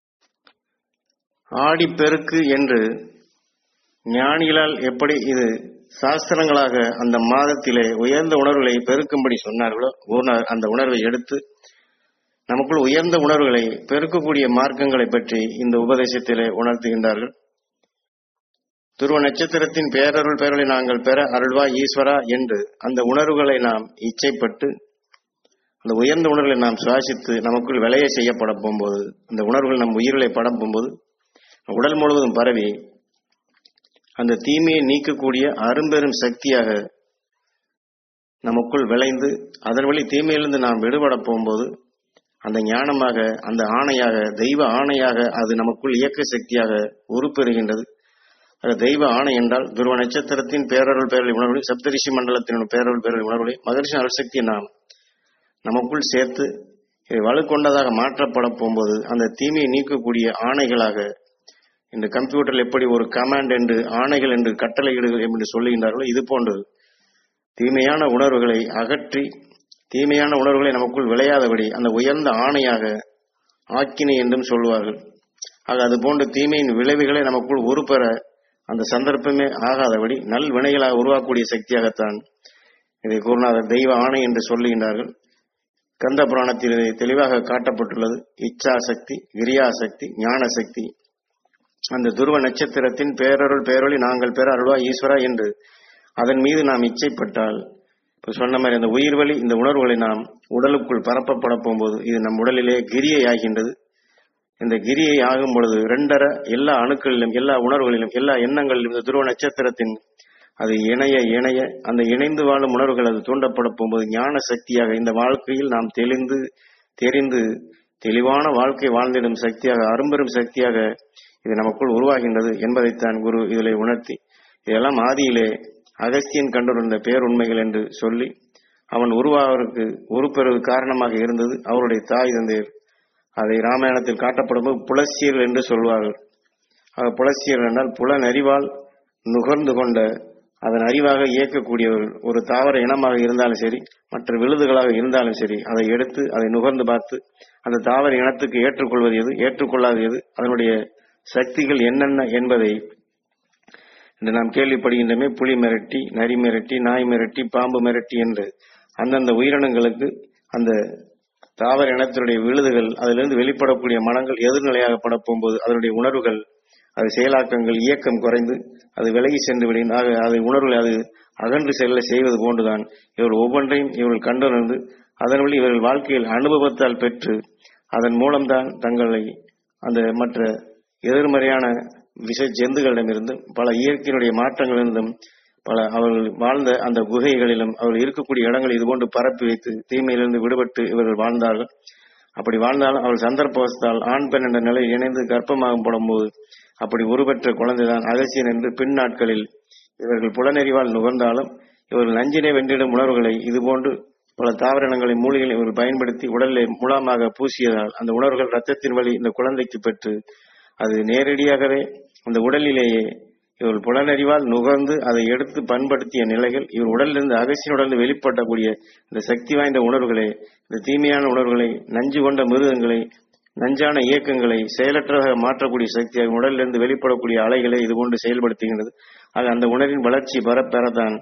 Speaker 1: ஆடிப்பெருக்கு என்று ஞானிகளால் எப்படி இது சாஸ்திரங்களாக அந்த மாதத்திலே உயர்ந்த உணர்வுகளை பெருக்கும்படி சொன்னார்களோ உணர் அந்த உணர்வை எடுத்து நமக்குள் உயர்ந்த உணர்வுகளை பெருக்கக்கூடிய மார்க்கங்களை பற்றி இந்த உபதேசத்திலே உணர்த்துகின்றார்கள் துருவ நட்சத்திரத்தின் பேரருள் பேரலை நாங்கள் பெற அருள்வா ஈஸ்வரா என்று அந்த உணர்வுகளை நாம் இச்சைப்பட்டு அந்த உயர்ந்த உணர்வுகளை நாம் சுவாசித்து நமக்குள் விளைய செய்யப்பட போகும்போது அந்த உணர்வுகள் நம் உயிர்களை படம் போகும்போது உடல் முழுவதும் பரவி அந்த தீமையை நீக்கக்கூடிய அரும்பெரும் சக்தியாக நமக்குள் விளைந்து அதன் வழி தீமையிலிருந்து நாம் விடுபட போகும்போது அந்த ஞானமாக அந்த ஆணையாக தெய்வ ஆணையாக அது நமக்குள் இயக்க சக்தியாக உருப்பெறுகின்றது அது தெய்வ ஆணை என்றால் துருவ நட்சத்திரத்தின் பேரருள் பேரலை உணர்வுகளை சப்தரிஷி மண்டலத்தின் பேரருள் பேரலை உணர்வுகளை மகரிஷி அருள்சக்தியை நாம் நமக்குள் சேர்த்து இதை வலுக்கொண்டதாக மாற்றப்பட போகும்போது அந்த தீமையை நீக்கக்கூடிய ஆணைகளாக இந்த கம்ப்யூட்டரில் எப்படி ஒரு கமாண்ட் என்று ஆணைகள் என்று கட்டளையிடுகள் என்று சொல்லுகின்றார்களோ இது போன்று தீமையான உணர்வுகளை அகற்றி தீமையான உணர்வுகளை நமக்குள் விளையாதபடி அந்த உயர்ந்த ஆணையாக ஆக்கினை என்றும் சொல்வார்கள் ஆக அது போன்ற தீமையின் விளைவுகளை நமக்குள் உருப்பெற அந்த சந்தர்ப்பமே ஆகாதபடி நல் வினைகளாக உருவாக்கக்கூடிய சக்தியாகத்தான் இதை குருநாதர் தெய்வ ஆணை என்று சொல்லுகின்றார்கள் கந்த புராணத்தில் இதை தெளிவாக காட்டப்பட்டுள்ளது இச்சா சக்தி கிரியா சக்தி ஞான சக்தி அந்த துருவ நட்சத்திரத்தின் பேரருள் பேரொளி நாங்கள் பெற அருள்வா ஈஸ்வரா என்று அதன் மீது நாம் இச்சைப்பட்டால் இப்ப சொன்ன மாதிரி அந்த உயிர் வழி இந்த உணர்வுகளை நாம் உடலுக்குள் பரப்பப்பட போகும்போது இது நம் உடலிலே கிரியை ஆகின்றது இந்த கிரியை ஆகும் பொழுது ரெண்டர எல்லா அணுக்களிலும் எல்லா உணர்வுகளிலும் எல்லா எண்ணங்களிலும் இந்த துருவ நட்சத்திரத்தின் அது இணைய இணைய அந்த இணைந்து வாழும் உணர்வுகள் அது தூண்டப்பட போகும்போது ஞான சக்தியாக இந்த வாழ்க்கையில் நாம் தெளிந்து தெரிந்து தெளிவான வாழ்க்கை வாழ்ந்திடும் சக்தியாக அரும்பெரும் சக்தியாக இது நமக்குள் உருவாகின்றது என்பதைத்தான் குரு இதிலே உணர்த்தி இதெல்லாம் ஆதியிலே அகஸ்தியன் கண்டுணர்ந்த பேருண்மைகள் என்று சொல்லி அவன் உருவாவதற்கு உருப்பெறுவது காரணமாக இருந்தது அவருடைய தாய் தந்தையர் அதை ராமாயணத்தில் காட்டப்படும்போது புலசியர்கள் என்று சொல்வார்கள் ஆக புலசியர்கள் என்றால் புலனறிவால் நுகர்ந்து கொண்ட அதன் அறிவாக இயக்கக்கூடியவர்கள் ஒரு தாவர இனமாக இருந்தாலும் சரி மற்ற விழுதுகளாக இருந்தாலும் சரி அதை எடுத்து அதை நுகர்ந்து பார்த்து அந்த தாவர இனத்துக்கு ஏற்றுக்கொள்வது எது ஏற்றுக்கொள்ளாது எது அதனுடைய சக்திகள் என்னென்ன என்பதை இன்று நாம் கேள்விப்படுகின்றமே புலி மிரட்டி நரி மிரட்டி நாய் மிரட்டி பாம்பு மிரட்டி என்று அந்தந்த உயிரினங்களுக்கு அந்த தாவர இனத்தினுடைய விழுதுகள் அதிலிருந்து வெளிப்படக்கூடிய மனங்கள் எதிர்நிலையாக பட போகும்போது அதனுடைய உணர்வுகள் அது செயலாக்கங்கள் இயக்கம் குறைந்து அது விலகி சென்று விடும் ஆக அதை உணர்வுகளை அது அகன்று செல்ல செய்வது போன்றுதான் இவர்கள் ஒவ்வொன்றையும் இவர்கள் கண்டுணர்ந்து அதன் வழி இவர்கள் வாழ்க்கையில் அனுபவத்தால் பெற்று அதன் மூலம்தான் தங்களை அந்த மற்ற எதிர்மறையான விஷ ஜந்துகளிடமிருந்தும் பல இயற்கையினுடைய மாற்றங்களிலிருந்தும் பல அவர்கள் வாழ்ந்த அந்த குகைகளிலும் அவர்கள் இருக்கக்கூடிய இடங்களை இதுபோன்று பரப்பி வைத்து தீமையிலிருந்து விடுபட்டு இவர்கள் வாழ்ந்தார்கள் அப்படி வாழ்ந்தாலும் அவள் சந்தர்ப்பவசத்தால் ஆண் பெண் என்ற நிலையில் இணைந்து கர்ப்பமாகும் போடும்போது அப்படி உருவெற்ற குழந்தைதான் அகசியன் என்று பின் நாட்களில் இவர்கள் புலனறிவால் நுகர்ந்தாலும் இவர்கள் நஞ்சினை வென்றிடும் உணர்வுகளை இதுபோன்று பல தாவரங்களை மூலிகளை இவர்கள் பயன்படுத்தி உடலிலே மூலமாக பூசியதால் அந்த உணர்வுகள் ரத்தத்தின் வழி இந்த குழந்தைக்கு பெற்று அது நேரடியாகவே அந்த உடலிலேயே இவர்கள் புலனறிவால் நுகர்ந்து அதை எடுத்து பண்படுத்திய நிலைகள் இவர் உடலிலிருந்து அகசியின் உடலில் வெளிப்படக்கூடிய இந்த சக்தி வாய்ந்த உணர்வுகளை இந்த தீமையான உணர்வுகளை நஞ்சு கொண்ட மிருகங்களை நஞ்சான இயக்கங்களை செயலற்றதாக மாற்றக்கூடிய சக்தியாக உடலிலிருந்து வெளிப்படக்கூடிய அலைகளை இது கொண்டு செயல்படுத்துகின்றது ஆக அந்த உணர்வின் வளர்ச்சி பெறப்பெறத்தான்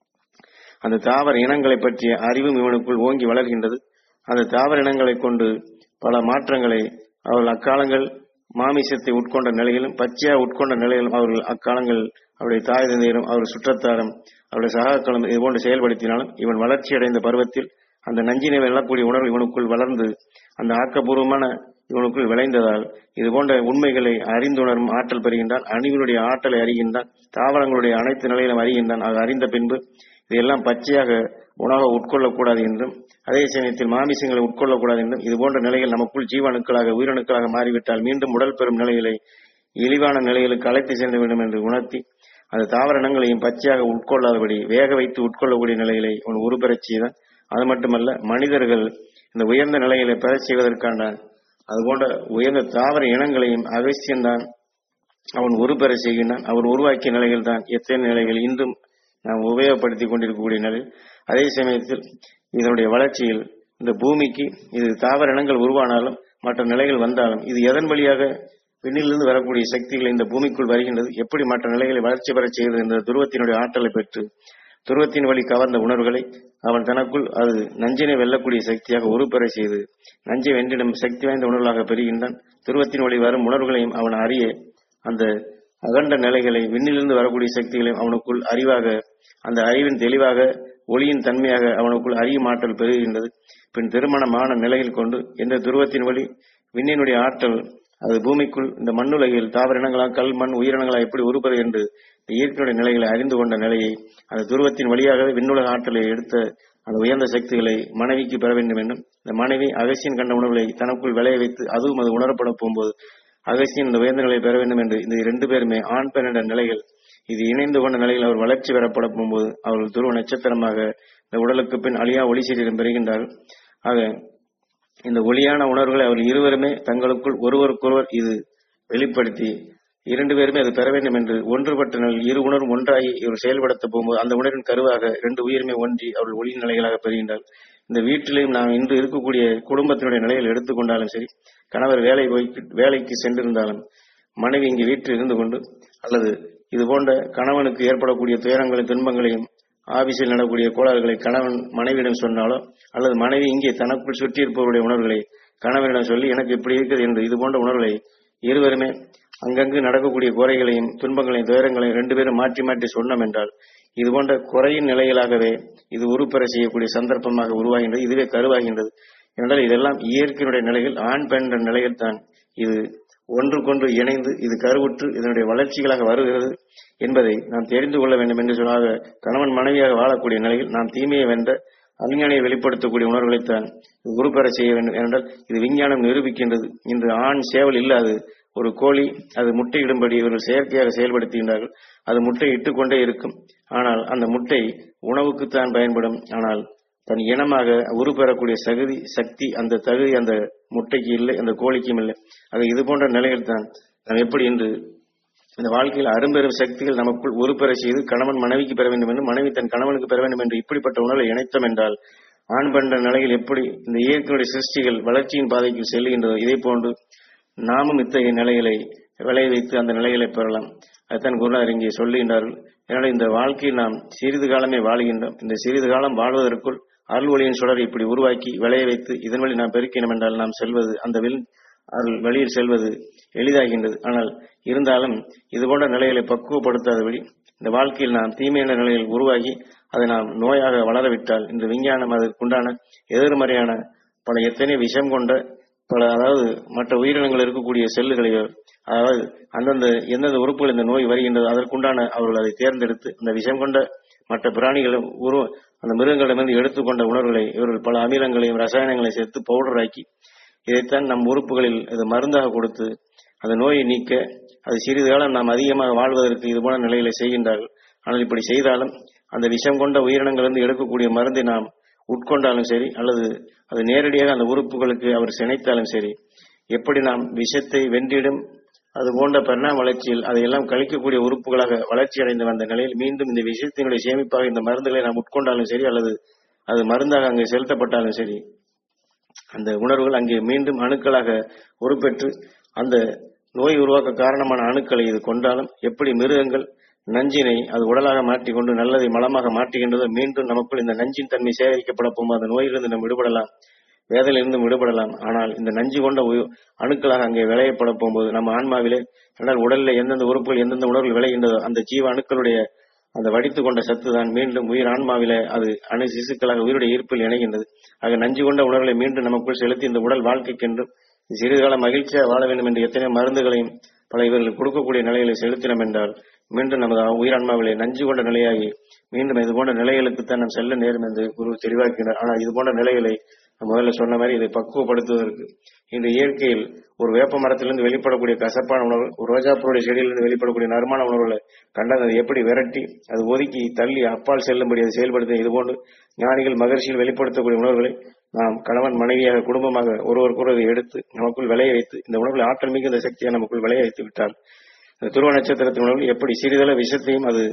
Speaker 1: அந்த தாவர இனங்களை பற்றிய அறிவும் இவனுக்குள் ஓங்கி வளர்கின்றது அந்த தாவர இனங்களை கொண்டு பல மாற்றங்களை அவர்கள் அக்காலங்கள் மாமிசத்தை உட்கொண்ட நிலையிலும் பச்சையா உட்கொண்ட நிலையிலும் அவர்கள் அக்காலங்கள் அவருடைய தாய் தந்தையரும் அவர் சுற்றத்தாரும் அவருடைய சகாக்களும் இதுபோன்று செயல்படுத்தினாலும் இவன் வளர்ச்சி அடைந்த பருவத்தில் அந்த நஞ்சினை வெல்லக்கூடிய உணர்வு இவனுக்குள் வளர்ந்து அந்த ஆக்கப்பூர்வமான இவனுக்குள் விளைந்ததால் இது போன்ற உண்மைகளை அறிந்துணரும் ஆற்றல் பெறுகின்றான் அணிவினுடைய ஆற்றலை அறிகின்றான் தாவரங்களுடைய அனைத்து நிலையிலும் அறிகின்றான் அது அறிந்த பின்பு இதையெல்லாம் பச்சையாக உணவை உட்கொள்ளக்கூடாது என்றும் அதே சமயத்தில் மாமிசங்களை உட்கொள்ளக்கூடாது என்றும் இது போன்ற நிலைகள் நமக்குள் ஜீவணுக்களாக உயிரணுக்களாக மாறிவிட்டால் மீண்டும் உடல் பெறும் நிலைகளை இழிவான நிலைகளுக்கு அழைத்து செல்ல வேண்டும் என்று உணர்த்தி அந்த தாவர இனங்களையும் பச்சையாக உட்கொள்ளாதபடி வேக வைத்து உட்கொள்ளக்கூடிய நிலைகளை அவன் உருபெறச் செய்தான் அது மட்டுமல்ல மனிதர்கள் இந்த உயர்ந்த நிலைகளை பெறச் செய்வதற்கான அதுபோன்ற உயர்ந்த தாவர இனங்களையும் அகசியன்தான் அவன் உருப்பெற செய்கின்றான் அவர் உருவாக்கிய நிலைகள் தான் எத்தனை நிலைகள் இன்றும் நாம் உபயோகப்படுத்திக் கொண்டிருக்கக்கூடிய நிலை அதே சமயத்தில் இதனுடைய வளர்ச்சியில் இந்த பூமிக்கு இது தாவர இனங்கள் உருவானாலும் மற்ற நிலைகள் வந்தாலும் இது எதன் வழியாக விண்ணிலிருந்து வரக்கூடிய சக்திகள் இந்த பூமிக்குள் வருகின்றது எப்படி மற்ற நிலைகளை வளர்ச்சி பெறச் செய்கிறது என்ற துருவத்தினுடைய ஆற்றலை பெற்று துருவத்தின் வழி கவர்ந்த உணர்வுகளை அவன் தனக்குள் அது நஞ்சினை வெல்லக்கூடிய சக்தியாக உருப்பெற செய்து நஞ்சை வென்றிடும் சக்தி வாய்ந்த உணர்வுகளாக பெறுகின்றான் துருவத்தின் வழி வரும் உணர்வுகளையும் அவன் அறிய அந்த அகண்ட நிலைகளை விண்ணிலிருந்து வரக்கூடிய சக்திகளையும் அவனுக்குள் அறிவாக அந்த அறிவின் தெளிவாக ஒளியின் தன்மையாக அவனுக்குள் அறியும் ஆற்றல் பெறுகின்றது பின் திருமணமான நிலையில் கொண்டு எந்த துருவத்தின் வழி விண்ணினுடைய ஆற்றல் அது பூமிக்குள் இந்த மண்ணுலகில் தாவர இனங்களாக கல் மண் உயிரினங்களா எப்படி உருப்பது என்று இந்த இயற்கையுடைய நிலைகளை அறிந்து கொண்ட நிலையை அந்த துருவத்தின் வழியாகவே விண்ணுலக ஆற்றலை எடுத்த அந்த உயர்ந்த சக்திகளை மனைவிக்கு பெற வேண்டும் என்றும் இந்த மனைவி அகசியன் கண்ட உணர்வுகளை தனக்குள் விளைய வைத்து அதுவும் அது உணரப்பட போகும்போது அகசியன் இந்த உயர்ந்த நிலையை பெற வேண்டும் என்று இந்த இரண்டு பேருமே ஆண் பெண் என்ற நிலைகள் இது இணைந்து கொண்ட நிலையில் அவர் வளர்ச்சி பெறப்பட போகும்போது அவர்கள் துருவ நட்சத்திரமாக இந்த உடலுக்கு பின் அழியா ஒளி சீரிடம் பெறுகின்றார்கள் ஆக இந்த ஒளியான உணர்வுகளை அவர்கள் இருவருமே தங்களுக்குள் ஒருவருக்கொருவர் இது வெளிப்படுத்தி இரண்டு பேருமே அது பெற வேண்டும் என்று ஒன்றுபட்ட நிலையில் இரு உணர்வும் ஒன்றாகி இவர் செயல்படுத்த போகும்போது அந்த உணர்வின் கருவாக இரண்டு உயிருமே ஒன்றி அவர்கள் ஒளி நிலைகளாக பெறுகின்றார் இந்த வீட்டிலையும் நாம் இன்று இருக்கக்கூடிய குடும்பத்தினுடைய நிலையில் எடுத்துக்கொண்டாலும் சரி கணவர் வேலை போய் வேலைக்கு சென்றிருந்தாலும் மனைவி இங்கு வீட்டில் இருந்து கொண்டு அல்லது இது போன்ற கணவனுக்கு ஏற்படக்கூடிய துயரங்களையும் துன்பங்களையும் ஆபீஸில் நடக்கூடிய கோளாறுகளை கணவன் மனைவியிடம் சொன்னாலோ அல்லது மனைவி இங்கே தனக்குள் சுற்றி இருப்பவருடைய உணர்வுகளை கணவனிடம் சொல்லி எனக்கு இப்படி இருக்குது என்று இது போன்ற உணர்வுகளை இருவருமே அங்கங்கு நடக்கக்கூடிய குறைகளையும் துன்பங்களையும் துயரங்களையும் ரெண்டு பேரும் மாற்றி மாற்றி சொன்னோம் என்றால் இது போன்ற குறையின் நிலையிலாகவே இது உருப்பெற செய்யக்கூடிய சந்தர்ப்பமாக உருவாகின்றது இதுவே கருவாகின்றது என்றால் இதெல்லாம் இயற்கையினுடைய நிலைகள் ஆண் பெண் என்ற நிலையில் தான் இது ஒன்றுக்கொன்று இணைந்து இது கருவுற்று இதனுடைய வளர்ச்சிகளாக வருகிறது என்பதை நாம் தெரிந்து கொள்ள வேண்டும் என்று சொன்னாக கணவன் மனைவியாக வாழக்கூடிய நிலையில் நாம் தீமையை வென்ற அஞ்ஞானியை வெளிப்படுத்தக்கூடிய உணர்வுகளைத்தான் இது உருப்பெற செய்ய வேண்டும் என்றால் இது விஞ்ஞானம் நிரூபிக்கின்றது இன்று ஆண் சேவல் இல்லாது ஒரு கோழி அது முட்டையிடும்படி இவர்கள் செயற்கையாக செயல்படுத்துகின்றார்கள் அது முட்டை இட்டுக்கொண்டே இருக்கும் ஆனால் அந்த முட்டை உணவுக்குத்தான் பயன்படும் ஆனால் தன் இனமாக உருப்பெறக்கூடிய சகுதி சக்தி அந்த தகுதி அந்த முட்டைக்கு இல்லை அந்த கோழிக்கும் இல்லை ஆக இது போன்ற நிலையில் தான் நாம் எப்படி இன்று இந்த வாழ்க்கையில் அரும்பெரும் சக்திகள் நமக்குள் உருப்பெற செய்து கணவன் மனைவிக்கு பெற வேண்டும் என்று மனைவி தன் கணவனுக்கு பெற வேண்டும் என்று இப்படிப்பட்ட உணர்வை இணைத்தோம் என்றால் ஆண் பண்ற நிலையில் எப்படி இந்த இயற்கையுடைய சிருஷ்டிகள் வளர்ச்சியின் பாதைக்கு செல்லுகின்றதோ இதே போன்று நாமும் இத்தகைய நிலைகளை விளைய வைத்து அந்த நிலைகளை பெறலாம் அதுதான் குருநாதர் இங்கே சொல்லுகின்றார்கள் எனவே இந்த வாழ்க்கையில் நாம் சிறிது காலமே வாழுகின்றோம் இந்த சிறிது காலம் வாழ்வதற்குள் அருள் ஒளியின் சுடரை இப்படி உருவாக்கி விளைய வைத்து இதன் வழி நாம் பெருக்கினோம் என்றால் நாம் செல்வது அந்த வில் அருள் வெளியில் செல்வது எளிதாகின்றது ஆனால் இருந்தாலும் இது போன்ற நிலைகளை பக்குவப்படுத்தாதபடி இந்த வாழ்க்கையில் நாம் தீமையான நிலையில் உருவாகி அதை நாம் நோயாக வளரவிட்டால் இந்த விஞ்ஞானம் அதற்குண்டான எதிர்மறையான பல எத்தனை விஷம் கொண்ட பல அதாவது மற்ற உயிரினங்கள் இருக்கக்கூடிய செல்லுகளையோ அதாவது அந்தந்த எந்தெந்த உறுப்புகள் இந்த நோய் வருகின்றதோ அதற்குண்டான அவர்கள் அதை தேர்ந்தெடுத்து அந்த விஷம் கொண்ட மற்ற பிராணிகளும் உருவ அந்த மிருகங்களிடமிருந்து எடுத்துக்கொண்ட உணர்வுகளை இவர்கள் பல அமிலங்களையும் ரசாயனங்களையும் சேர்த்து பவுடர் ஆக்கி இதைத்தான் நம் உறுப்புகளில் இது மருந்தாக கொடுத்து அந்த நோயை நீக்க அது சிறிது காலம் நாம் அதிகமாக வாழ்வதற்கு இது போன நிலைகளை செய்கின்றார்கள் ஆனால் இப்படி செய்தாலும் அந்த விஷம் கொண்ட உயிரினங்களிலிருந்து எடுக்கக்கூடிய மருந்தை நாம் உட்கொண்டாலும் சரி அல்லது அது நேரடியாக அந்த உறுப்புகளுக்கு அவர் சினைத்தாலும் சரி எப்படி நாம் விஷத்தை வென்றிடும் அது போன்ற பரிணாம வளர்ச்சியில் அதையெல்லாம் கழிக்கக்கூடிய உறுப்புகளாக வளர்ச்சி அடைந்து வந்த நிலையில் மீண்டும் இந்த விஷயத்தினுடைய சேமிப்பாக இந்த மருந்துகளை நாம் உட்கொண்டாலும் சரி அல்லது அது மருந்தாக அங்கே செலுத்தப்பட்டாலும் சரி அந்த உணர்வுகள் அங்கே மீண்டும் அணுக்களாக உருப்பெற்று அந்த நோய் உருவாக்க காரணமான அணுக்களை இது கொண்டாலும் எப்படி மிருகங்கள் நஞ்சினை அது உடலாக மாற்றிக்கொண்டு நல்லதை மலமாக மாற்றுகின்றதோ மீண்டும் நமக்குள் இந்த நஞ்சின் தன்மை சேகரிக்கப்பட போகும்போது அந்த நோயிலிருந்து நாம் விடுபடலாம் வேதனையிலிருந்து விடுபடலாம் ஆனால் இந்த நஞ்சு கொண்ட உயு- அணுக்களாக அங்கே விளையப்பட போகும்போது நம்ம ஆன்மாவிலே என்றால் உடலில் எந்தெந்த உறுப்புகள் எந்தெந்த உணர்வுகள் விளைகின்றதோ அந்த ஜீவ அணுக்களுடைய அந்த வடித்து கொண்ட சத்து தான் மீண்டும் உயிர் ஆன்மாவிலே அது அணு சிசுக்களாக உயிருடைய ஈர்ப்பில் இணைகின்றது ஆக நஞ்சு கொண்ட உணர்வுகளை மீண்டும் நமக்குள் செலுத்தி இந்த உடல் வாழ்க்கைக்கென்றும் சிறிது காலம் மகிழ்ச்சியாக வாழ வேண்டும் என்று எத்தனை மருந்துகளையும் பல இவர்கள் கொடுக்கக்கூடிய நிலைகளை செலுத்தினோம் என்றால் மீண்டும் நமது உயிரான்மாவிலே நஞ்சு கொண்ட நிலையாகி மீண்டும் இது போன்ற நிலைகளுக்குத்தான் நாம் செல்ல நேரும் என்று குரு தெளிவாக்கினார் ஆனால் இது போன்ற நிலைகளை நான் முதல்ல சொன்ன மாதிரி இதை பக்குவப்படுத்துவதற்கு இந்த இயற்கையில் ஒரு வேப்ப மரத்திலிருந்து வெளிப்படக்கூடிய கசப்பான உணர்வு ஒரு ரோஜாப்பூருடைய செடியிலிருந்து வெளிப்படக்கூடிய நறுமான உணர்வுகளை கண்டால் அதை எப்படி விரட்டி அது ஒதுக்கி தள்ளி அப்பால் செல்லும்படி அதை செயல்படுத்த இதுபோன்று ஞானிகள் மகிழ்ச்சியில் வெளிப்படுத்தக்கூடிய உணர்வுகளை நாம் கணவன் மனைவியாக குடும்பமாக ஒருவருக்கொருவர் எடுத்து நமக்குள் விளைய வைத்து இந்த உணர்வில் ஆற்றல் மிகுந்த சக்தியை நமக்குள் விளைய வைத்து விட்டால் இந்த துருவ நட்சத்திரத்தின் உணர்வில் எப்படி சிறிதள விஷத்தையும் அது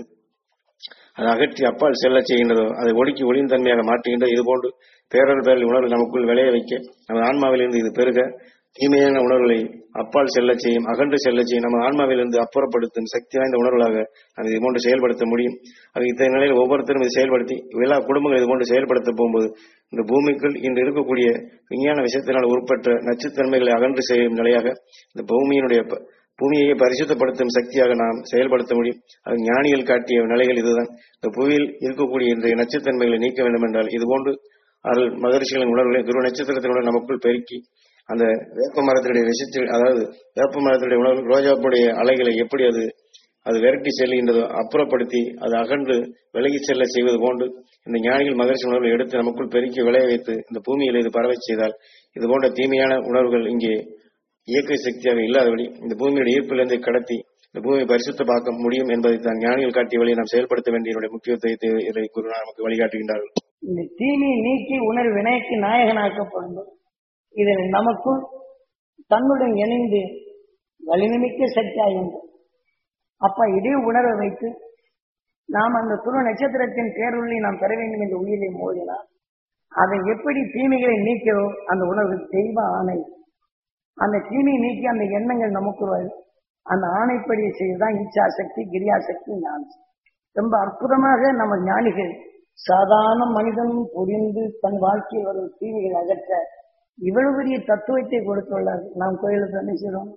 Speaker 1: அதை அகற்றி அப்பால் செல்லச் செய்கின்றதோ அதை ஒடுக்கி ஒளியின் தன்மையாக மாற்றுகின்றது இதுபோன்று பேரல் பேரல் உணர்வு நமக்குள் விளைய வைக்க நமது ஆன்மாவிலிருந்து இது பெருக தீமையான உணர்வுகளை அப்பால் செல்லச் செய்யும் அகன்று செல்லச் செய்யும் நம்ம ஆன்மாவிலிருந்து அப்புறப்படுத்தும் சக்தி வாய்ந்த உணர்வுகளாக நாம் இது போன்று செயல்படுத்த முடியும் அது இத்தகைய நிலையில் ஒவ்வொருத்தரும் இதை செயல்படுத்தி எல்லா குடும்பங்கள் இது போன்று செயல்படுத்த போகும்போது இந்த பூமிக்குள் இன்று இருக்கக்கூடிய விஞ்ஞான விஷயத்தினால் உட்பட்ட நச்சுத்தன்மைகளை அகன்று செய்யும் நிலையாக இந்த பூமியினுடைய ப- பூமியையே பரிசுத்தப்படுத்தும் சக்தியாக நாம் செயல்படுத்த முடியும் அது ஞானிகள் காட்டிய நிலைகள் இதுதான் இந்த புவியில் இருக்கக்கூடிய இன்றைய நச்சுத்தன்மைகளை நீக்க வேண்டும் என்றால் இதுபோன்று அருள் மகரிஷிகளின் உணர்வுகளை துருவ நட்சத்திரத்தினுடன் நமக்குள் பெருக்கி அந்த வேப்ப மரத்தினுடைய விஷயத்தில் அதாவது வேப்ப மரத்தினுடைய உணர்வு ரோஜாப்புடைய அலைகளை எப்படி அது அது விரட்டி செல்கின்றதோ அப்புறப்படுத்தி அது அகன்று விலகி செல்ல செய்வது போன்று இந்த ஞானிகள் மகரிஷி உணர்வுகளை எடுத்து நமக்குள் பெருக்கி விளைய வைத்து இந்த பூமியில் இது பரவச் செய்தால் இது போன்ற தீமையான உணர்வுகள் இங்கே இயற்கை சக்தியாக இல்லாதபடி இந்த பூமியுடைய ஈர்ப்பிலிருந்து கடத்தி இந்த பூமியை பரிசுத்தமாக்க முடியும் என்பதை தான் ஞானிகள் காட்டிய வழியை நாம் செயல்படுத்த வேண்டிய என்னுடைய முக்கியத்துவத்தை இதை குரு நமக்கு வழிகாட்டுகின்றார்கள்
Speaker 2: இந்த தீமையை நீக்கி உணர்வு வினைக்கு நாயகனாக்கப்படும் இதில் நமக்குள் தன்னுடன் இணைந்து வலிமைமிக்க சக்தி ஆகின்றது அப்ப இதே உணர்வை வைத்து நாம் அந்த துரு நட்சத்திரத்தின் பேருள்ளை நாம் பெற வேண்டும் என்ற உயிரை மோதினால் அதை எப்படி தீமைகளை நீக்கிறோ அந்த உணர்வு தெய்வ ஆணை அந்த தீமையை நீக்கி அந்த எண்ணங்கள் நமக்கு வரும் அந்த ஆணைப்படியை செய்வதுதான் இச்சாசக்தி கிரியாசக்தி ஞானம் ரொம்ப அற்புதமாக நம்ம ஞானிகள் சாதாரண மனிதன் புரிந்து தன் வாழ்க்கையில் வரும் தீமைகளை அகற்ற இவ்வளவு பெரிய தத்துவத்தை கொடுத்துள்ளார் நாம் கோயிலுக்கு என்ன செய்றோம்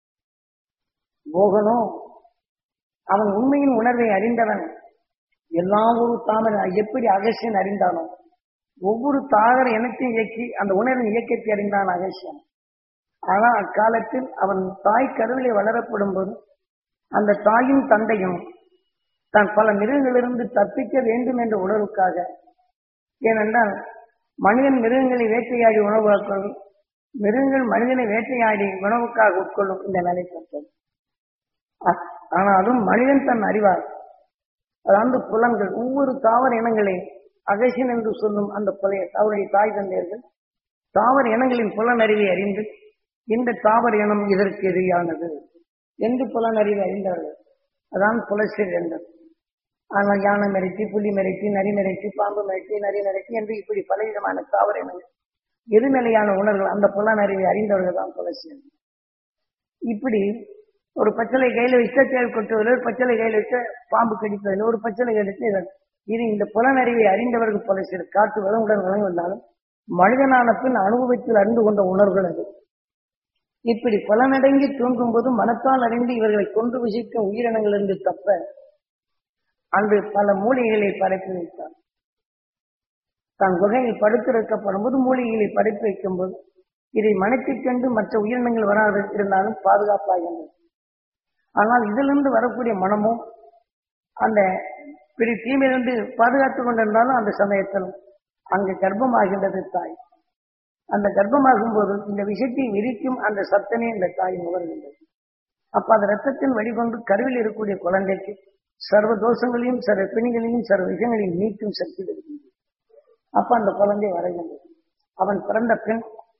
Speaker 2: போகணும் அவன் உண்மையின் உணர்வை அறிந்தவன் எல்லா ஒரு தாமரை எப்படி அகசியன் அறிந்தானோ ஒவ்வொரு தாவர இனத்தையும் இயக்கி அந்த உணர்வின் இயக்கத்தை அறிந்தான் அகசியன் ஆனால் அக்காலத்தில் அவன் தாய் கருவிலே வளரப்படும் போது அந்த தாயும் தந்தையும் தான் பல மிருகங்களிலிருந்து தப்பிக்க வேண்டும் என்ற உணர்வுக்காக ஏனென்றால் மனிதன் மிருகங்களை வேட்டையாடி உணவாக்கும் மிருகங்கள் மனிதனை வேட்டையாடி உணவுக்காக உட்கொள்ளும் இந்த நிலை பெற்றது அ- ஆனாலும் மனிதன் தன் அறிவார் அதாவது புலன்கள் ஒவ்வொரு தாவர இனங்களை அகசியன் என்று சொல்லும் அந்த புலைய அவருடைய தாய் தந்தையர்கள் தாவர இனங்களின் புலனறிவை அறிந்து இந்த தாவர இனம் இதற்கு எதிரியானது என்று புலனறிவை அறிந்தார்கள் அதான் புலசிர் என்றது ஆனால் யானை மிரட்டி புலி மிரட்டி நரி மிரட்டி பாம்பு மிரட்டி நரி மிரட்டி என்று இப்படி பலவிதமான தாவர இனங்கள் எதிர்நிலையான உணர்வுகள் அந்த புலனறிவை அறிந்தவர்கள் தான் புலசியர் இப்படி ஒரு பச்சளை கையில வச்ச தேள் கொட்டுவதில் ஒரு பச்சளை கையில வச்ச பாம்பு கடிப்பதில் ஒரு பச்சளை கையில வச்ச இது இது இந்த புலனறிவை அறிந்தவர்கள் புலசியர் காட்டு விலங்குடன் விளங்கி வந்தாலும் மனிதனான பின் அனுபவத்தில் அறிந்து கொண்ட உணர்வுகள் அது இப்படி புலனடங்கி தோன்றும் போது மனத்தால் அறிந்து இவர்களை கொண்டு விசிக்கும் உயிரினங்களிலிருந்து தப்ப அன்று பல மூலிகைகளை பரப்பி வைத்தார் தான் குகையில் படுத்திருக்கப்படும் போது மூலிகைகளை பரப்பி வைக்கும் போது இதை மனத்தைக் கண்டு மற்ற உயிரினங்கள் வராது இருந்தாலும் பாதுகாப்பாகின்றது ஆனால் இதிலிருந்து வரக்கூடிய மனமும் அந்த பிரி தீமையிலிருந்து பாதுகாத்துக் கொண்டிருந்தாலும் அந்த சமயத்தில் அங்கு கர்ப்பமாகின்றது தாய் அந்த கர்ப்பமாகும் போது இந்த விஷயத்தை விரிக்கும் அந்த சத்தனை இந்த தாய் நுகர்கின்றது அப்ப அந்த ரத்தத்தின் வழிகொண்டு கருவில் இருக்கக்கூடிய குழந்தைக்கு சர்வ தோஷங்களையும் சர்வ பிணிகளையும் சர்வ விஷயங்களையும் நீக்கும் சக்தி இருக்கின்றது அப்ப அந்த குழந்தை வரைகின்றது அவன் பிறந்த பின்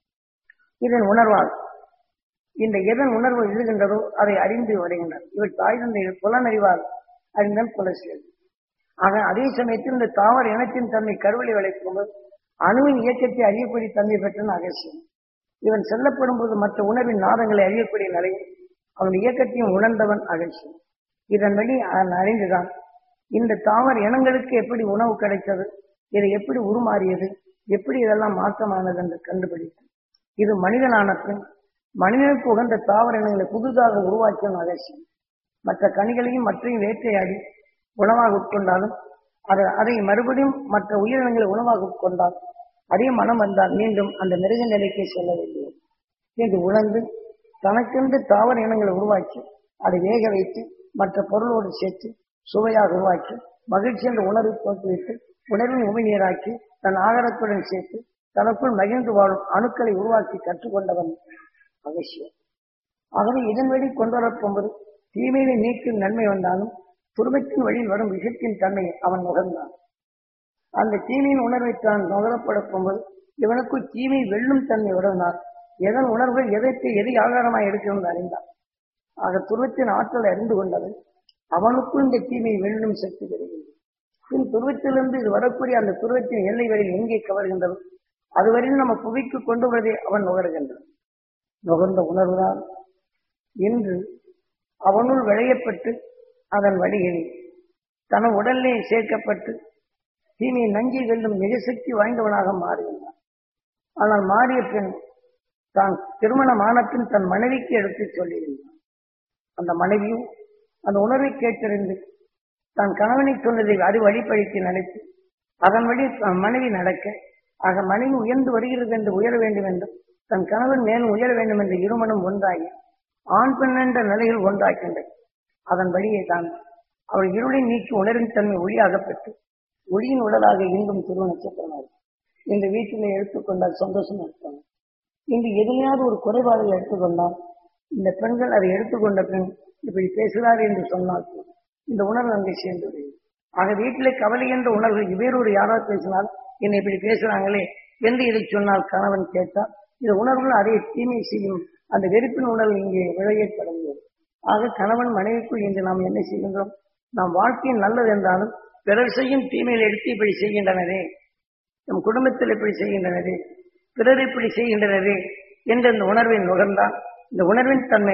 Speaker 2: இதன் உணர்வால் இந்த எதன் உணர்வு எழுகின்றதோ அதை அறிந்து வருகின்றார் இவர் தாய் தந்தை புலனறிவால் அறிந்தல் புலசியல் ஆக அதே சமயத்தில் இந்த தாவர இனத்தின் தன்மை கருவலை வளைக்கும் போது அணுவின் இயக்கத்தை அறியக்கூடிய தன்மை பெற்ற அகசியம் இவன் செல்லப்படும் போது மற்ற உணர்வின் நாதங்களை அறியக்கூடிய நிலையில் அவன் இயக்கத்தையும் உணர்ந்தவன் அகசியம் இதன் வழி அவன் அறிந்துதான் இந்த தாவர இனங்களுக்கு எப்படி உணவு கிடைத்தது இதை எப்படி உருமாறியது எப்படி இதெல்லாம் மாற்றமானது என்று கண்டுபிடித்து இது மனிதனான பின் மனிதனுக்கு உகந்த தாவர இனங்களை புதிதாக உருவாக்கிய அகசியம் மற்ற கனிகளையும் மற்றையும் வேட்டையாடி உணவாக உட்கொண்டாலும் அது அதை மறுபடியும் மற்ற உயிரினங்களை உணவாக உட்கொண்டால் அதே மனம் வந்தால் மீண்டும் அந்த மிருக நிலைக்கு செல்ல வேண்டியது என்று உணர்ந்து தனக்கென்று தாவர இனங்களை உருவாக்கி அதை வேக வைத்து மற்ற பொருளோடு சேர்த்து சுவையாக உருவாக்கி மகிழ்ச்சி என்ற உணர்வை தோற்றுவித்து உணர்வின் உமிழ்நீராக்கி தன் ஆகாரத்துடன் சேர்த்து தனக்குள் மகிழ்ந்து வாழும் அணுக்களை உருவாக்கி கற்றுக்கொண்டவன் அவசியம் ஆகவே இதன் வழி கொண்டு வரப்போவது தீமையை நீக்கும் நன்மை வந்தாலும் துருவத்தின் வழியில் வரும் விஷத்தின் தன்மையை அவன் நுகர்ந்தான் அந்த தீமையின் உணர்வை தான் நுகரப்படப் போகும்போது இவனுக்குள் தீமை வெல்லும் தன்மை உணர்ந்தான் எதன் உணர்வுகள் எதற்கு எதை ஆதாரமாக எடுக்கணும்னு அறிந்தான் ஆக துருவத்தின் ஆற்றலை அறிந்து கொண்டவன் அவனுக்குள் இந்த தீமை வெல்லும் சக்தி பெறுகிறது பின் துருவத்திலிருந்து இது வரக்கூடிய அந்த துருவத்தின் எல்லை வரையில் எங்கே கவர்கின்றது அதுவரையில் நம்ம புவிக்கு கொண்டு வருவதை அவன் நுகர்கின்றான் நுகர்ந்த உணர்வுதான் இன்று அவனுள் விளையப்பட்டு அதன் வழியில் தன உடலிலே சேர்க்கப்பட்டு தீமையை நஞ்சி வெல்லும் மிக சக்தி வாய்ந்தவனாக மாறுகின்றான் ஆனால் மாறிய பின் தான் திருமணமான பின் தன் மனைவிக்கு எடுத்துச் சொல்லுகின்றான் அந்த மனைவியும் அந்த உணர்வை கேட்டறிந்து தன் கணவனை சொன்னதை அது வழிப்பழித்து நினைத்து அதன் வழி தன் மனைவி நடக்க ஆக மனைவி உயர்ந்து வருகிறது என்று உயர வேண்டும் என்றும் தன் கணவன் மேலும் உயர வேண்டும் என்று இருமனும் ஒன்றாகி ஆண் பெண் என்ற நிலையில் ஒன்றாக்கின்றது அதன் வழியை தான் அவள் இருளை நீக்கி உணரின் தன்மை ஒளியாக பெற்று ஒளியின் உடலாக இன்றும் திருவ நட்சத்திரமாக இந்த வீட்டிலே எடுத்துக்கொண்டால் சந்தோஷம் இருப்பாங்க இன்று எதிலையாவது ஒரு குறைபாடுகள் எடுத்துக்கொண்டால் இந்த பெண்கள் அதை எடுத்துக்கொண்ட பின் இப்படி பேசுகிறார் என்று சொன்னால் இந்த உணர்வு அங்கே சேர்ந்து விடுகிறது ஆக வீட்டிலே கவலை என்ற உணர்வு வேறொரு யாராவது பேசினால் என்னை இப்படி பேசுறாங்களே என்று இதை சொன்னால் கணவன் கேட்டால் இந்த உணர்வுகள் அதை தீமை செய்யும் அந்த வெறுப்பின் உணர்வு இங்கே விளையத் தொடங்குகிறது ஆக கணவன் மனைவிக்குள் இன்று நாம் என்ன செய்கின்றோம் நாம் வாழ்க்கையில் நல்லது என்றாலும் பிறர் செய்யும் தீமையில் எடுத்து இப்படி செய்கின்றனரே நம் குடும்பத்தில் இப்படி செய்கின்றனரே பிறர் இப்படி செய்கின்றனரே என்ற இந்த உணர்வை நுகர்ந்தால் இந்த உணர்வின் தன்மை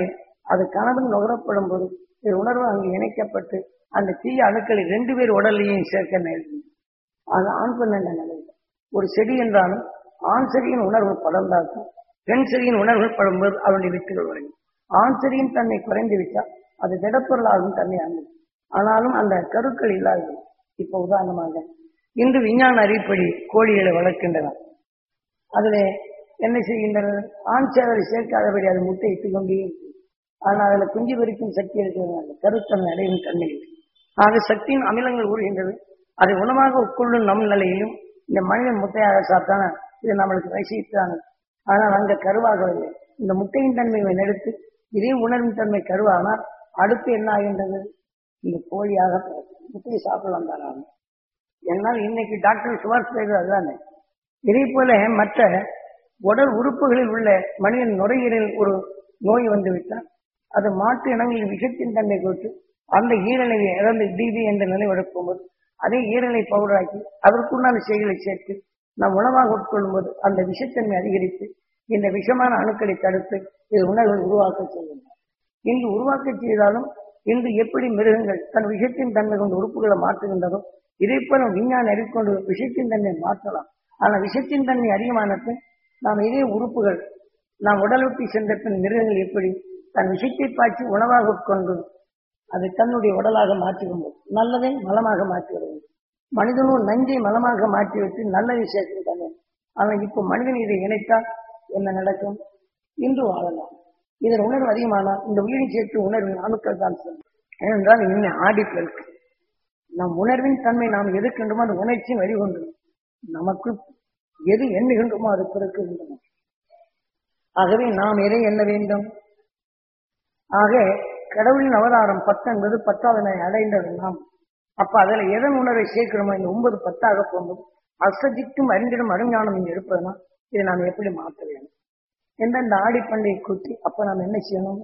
Speaker 2: அது கனவில் நுகரப்படும் போது இது உணர்வு அங்கு இணைக்கப்பட்டு அந்த தீய அணுக்களை ரெண்டு பேர் உடல்லையும் சேர்க்க நேர்ந்து அது ஆண் பெண் என்ற நிலையில் ஒரு செடி என்றாலும் ஆண் செடியின் உணர்வு படர்ந்தாக்கும் பெண் செடியின் உணர்வுகள் படும்போது அவனுடைய வித்துகள் உடையும் ஆண் செடியின் தன்மை குறைந்து விட்டால் அது திடப்பொருளாகும் தன்மை அங்கு ஆனாலும் அந்த கருக்கள் இல்லாது இப்ப உதாரணமாக இன்று விஞ்ஞான அறிப்படி கோழிகளை வளர்க்கின்றனர் அதுல என்ன செய்கின்றனர் ஆண் சேவலை சேர்க்காதபடி அது முட்டை இட்டுக் கொண்டே இருக்கு. ஆனால் அதுல குஞ்சு பொறிக்கும் சக்தி இருக்கிறது கருத்தன்மை அடையும் தன்மை இருக்கு. ஆக சக்தியின் அமிலங்கள் ஊறுகின்றது அதை உணவாக உட்கொள்ளும் நம் நிலையிலும் இந்த மனிதன் முட்டையாக சாப்பிட்டான இது நம்மளுக்கு வசித்தாங்க ஆனால் அங்க கருவாகவில்லை இந்த முட்டையின் தன்மையை எடுத்து இதே உணர்வின் தன்மை கருவானால் அடுத்து என்ன ஆகின்றது இந்த கோழியாக பிறக்கும். முட்டையை சாப்பிடலாம் தானே என்னால் இன்னைக்கு டாக்டர் சுபாஷ் செய்தது அதுதானே இதே போல மற்ற உடல் உறுப்புகளில் உள்ள மனிதன் நுரையீரல் ஒரு நோய் வந்துவிட்டால் அது மாட்டு இனங்களின் விஷத்தின் தன்மை கொடுத்து அந்த ஈரலை இறந்து டிபி என்ற நிலை எடுக்கும்போது அதே ஈரலை பவுடராக்கி அதற்குண்டான செய்களை சேர்த்து நாம் உணவாக உட்கொள்ளும் போது அந்த விஷத்தன்மை அதிகரித்து இந்த விஷமான அணுக்களை தடுத்து இது உணர்வை உருவாக்க செய்கின்றன இன்று உருவாக்க செய்தாலும் இன்று எப்படி மிருகங்கள் தன் விஷத்தின் தன்மை கொண்டு உறுப்புகளை மாற்றுகின்றதோ இதே போல விஞ்ஞான அறிக்கொண்டு விஷத்தின் தன்மை மாற்றலாம் ஆனால் விஷத்தின் தன்மை அதிகமான பின் நாம் இதே உறுப்புகள் நாம் உடலொட்டி சென்ற பின் மிருகங்கள் எப்படி தன் விஷத்தை பாய்ச்சி உணவாக உட்கொண்டு அதை தன்னுடைய உடலாக மாற்றிக்கொள்ளும் நல்லதை மலமாக மாற்றுகிறது மனிதனும் நஞ்சை மலமாக மாற்றிவிட்டு நல்ல விஷயத்தின் தன்மை ஆனால் இப்போ மனிதன் இதை இணைத்தால் என்ன நடக்கும் இன்று வாழலாம் இதன் உணர்வு அதிகமானால் இந்த உயிரை சேர்த்து உணர்வின் அணுக்கள் தான் செல்லும் ஏனென்றால் இன்னும் ஆடிப்பில் இருக்கு நம் உணர்வின் தன்மை நாம் எதுக்கின்றோமோ அந்த உணர்ச்சியும் வழிகொண்டு நமக்கு எது எண்ணுகின்றோமோ அது பிறக்குகின்றன ஆகவே நாம் எதை எண்ண வேண்டும் ஆக கடவுளின் அவதாரம் பத்து என்பது பத்தாவது அடைந்தது நாம் அப்ப அதுல எதன் உணர்வை சேர்க்கிறோமோ இந்த ஒன்பது பத்தாக போகும்போது அசதிக்கும் அறிந்திடும் அருஞானம் இங்க இருப்பதுனா இதை நாம் எப்படி மாற்ற வேண்டும் என்ற இந்த ஆடிப்பண்டையை கூட்டி அப்ப நாம் என்ன செய்யணும்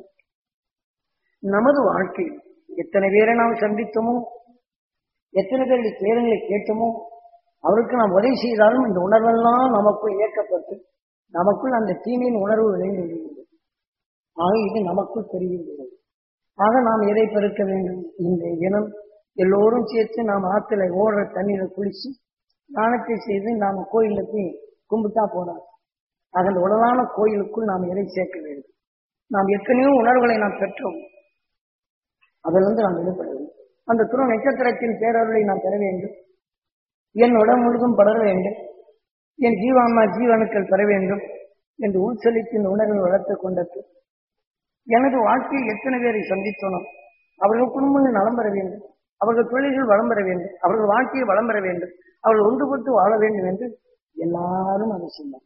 Speaker 2: நமது வாழ்க்கையில் எத்தனை பேரை நாம் சந்தித்தோமோ எத்தனை பேருடைய பேரங்களை கேட்டோமோ அவருக்கு நாம் உதவி செய்தாலும் இந்த உணர்வெல்லாம் நமக்குள் இயக்கப்பட்டு நமக்குள் அந்த தீமையின் உணர்வு விளைந்து விடுகிறது ஆக இது நமக்குள் தெரிகின்றது ஆக நாம் எதை பெருக்க வேண்டும் இந்த இனம் எல்லோரும் சேர்த்து நாம் ஆத்துல ஓடுற தண்ணீரை குளிச்சு தானத்தை செய்து நாம் கோயில்ல போய் கும்பிட்டா போறாங்க ஆக அந்த உடலான கோயிலுக்குள் நாம் எதை சேர்க்க வேண்டும் நாம் எத்தனையோ உணர்வுகளை நாம் பெற்றோம் அதிலிருந்து நாம் விடுபட வேண்டும் அந்த துணை நட்சத்திரத்தின் பேரருளை நாம் பெற வேண்டும் என் உடல் முழுதும் படர வேண்டும் என் ஜீவான்மா ஜீவனுக்கள் பெற வேண்டும் என்று உள்செலுத்தின் உணர்வை வளர்த்துக் கொண்டது எனது வாழ்க்கையில் எத்தனை பேரை சந்தித்தோனோ அவர்கள் குடும்பங்கள் நலம் பெற வேண்டும் அவர்கள் தொழில்கள் வளம் பெற வேண்டும் அவர்கள் வாழ்க்கையை வளம் பெற வேண்டும் அவர்கள் ஒன்றுபட்டு வாழ வேண்டும் என்று எல்லாரும் அதை சொன்னார்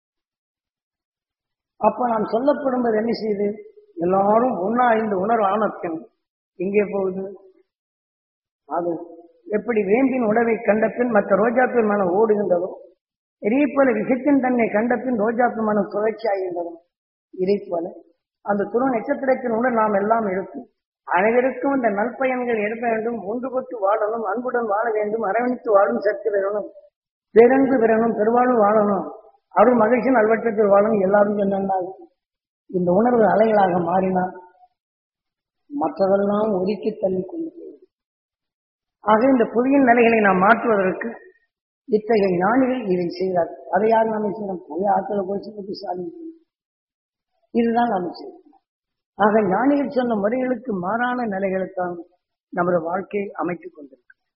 Speaker 2: அப்ப நாம் சொல்லப்படும்போது என்ன செய்யுது எல்லாரும் ஒன்னா இந்த உணர்வு ஆனத்தம் எங்கே போகுது அது எப்படி வேம்பின் உணவை கண்ட பின் மற்ற ரோஜாப்பின் மனம் ஓடுகின்றதோ இதே போல விஷத்தின் தன்னை கண்ட பின் ரோஜாப்பு மனம் சுழற்சி ஆகின்றதோ இதே போல அந்த துணை நட்சத்திரத்தின் உடன் நாம் எல்லாம் எடுத்து அனைவருக்கும் இந்த நற்பயன்கள் எடுக்க வேண்டும் ஒன்றுபட்டு வாழணும் அன்புடன் வாழ வேண்டும் அரவணைத்து வாழும் சக்தி பெறணும் பேரன்பு பெறணும் பெருவாழும் வாழணும் அருள் மகிழ்ச்சி நல்வட்டத்தில் வாழணும் எல்லாரும் சொன்னாங்க இந்த உணர்வு அலைகளாக மாறினால் மற்றதெல்லாம் ஒதுக்கி தள்ளி கொண்டு போகும் ஆக இந்த புதிய நிலைகளை நாம் மாற்றுவதற்கு இத்தகைய ஞானிகள் இதை செய்கிறார் அதை யார் நாம செய்யணும் போய் ஆத்துல போய் சொல்லி சாமி இதுதான் நாம செய்யணும் ஆக ஞானிகள் சொன்ன முறைகளுக்கு மாறான நிலைகளுக்கான நமது வாழ்க்கையை அமைத்துக் கொண்டிருக்கிறோம்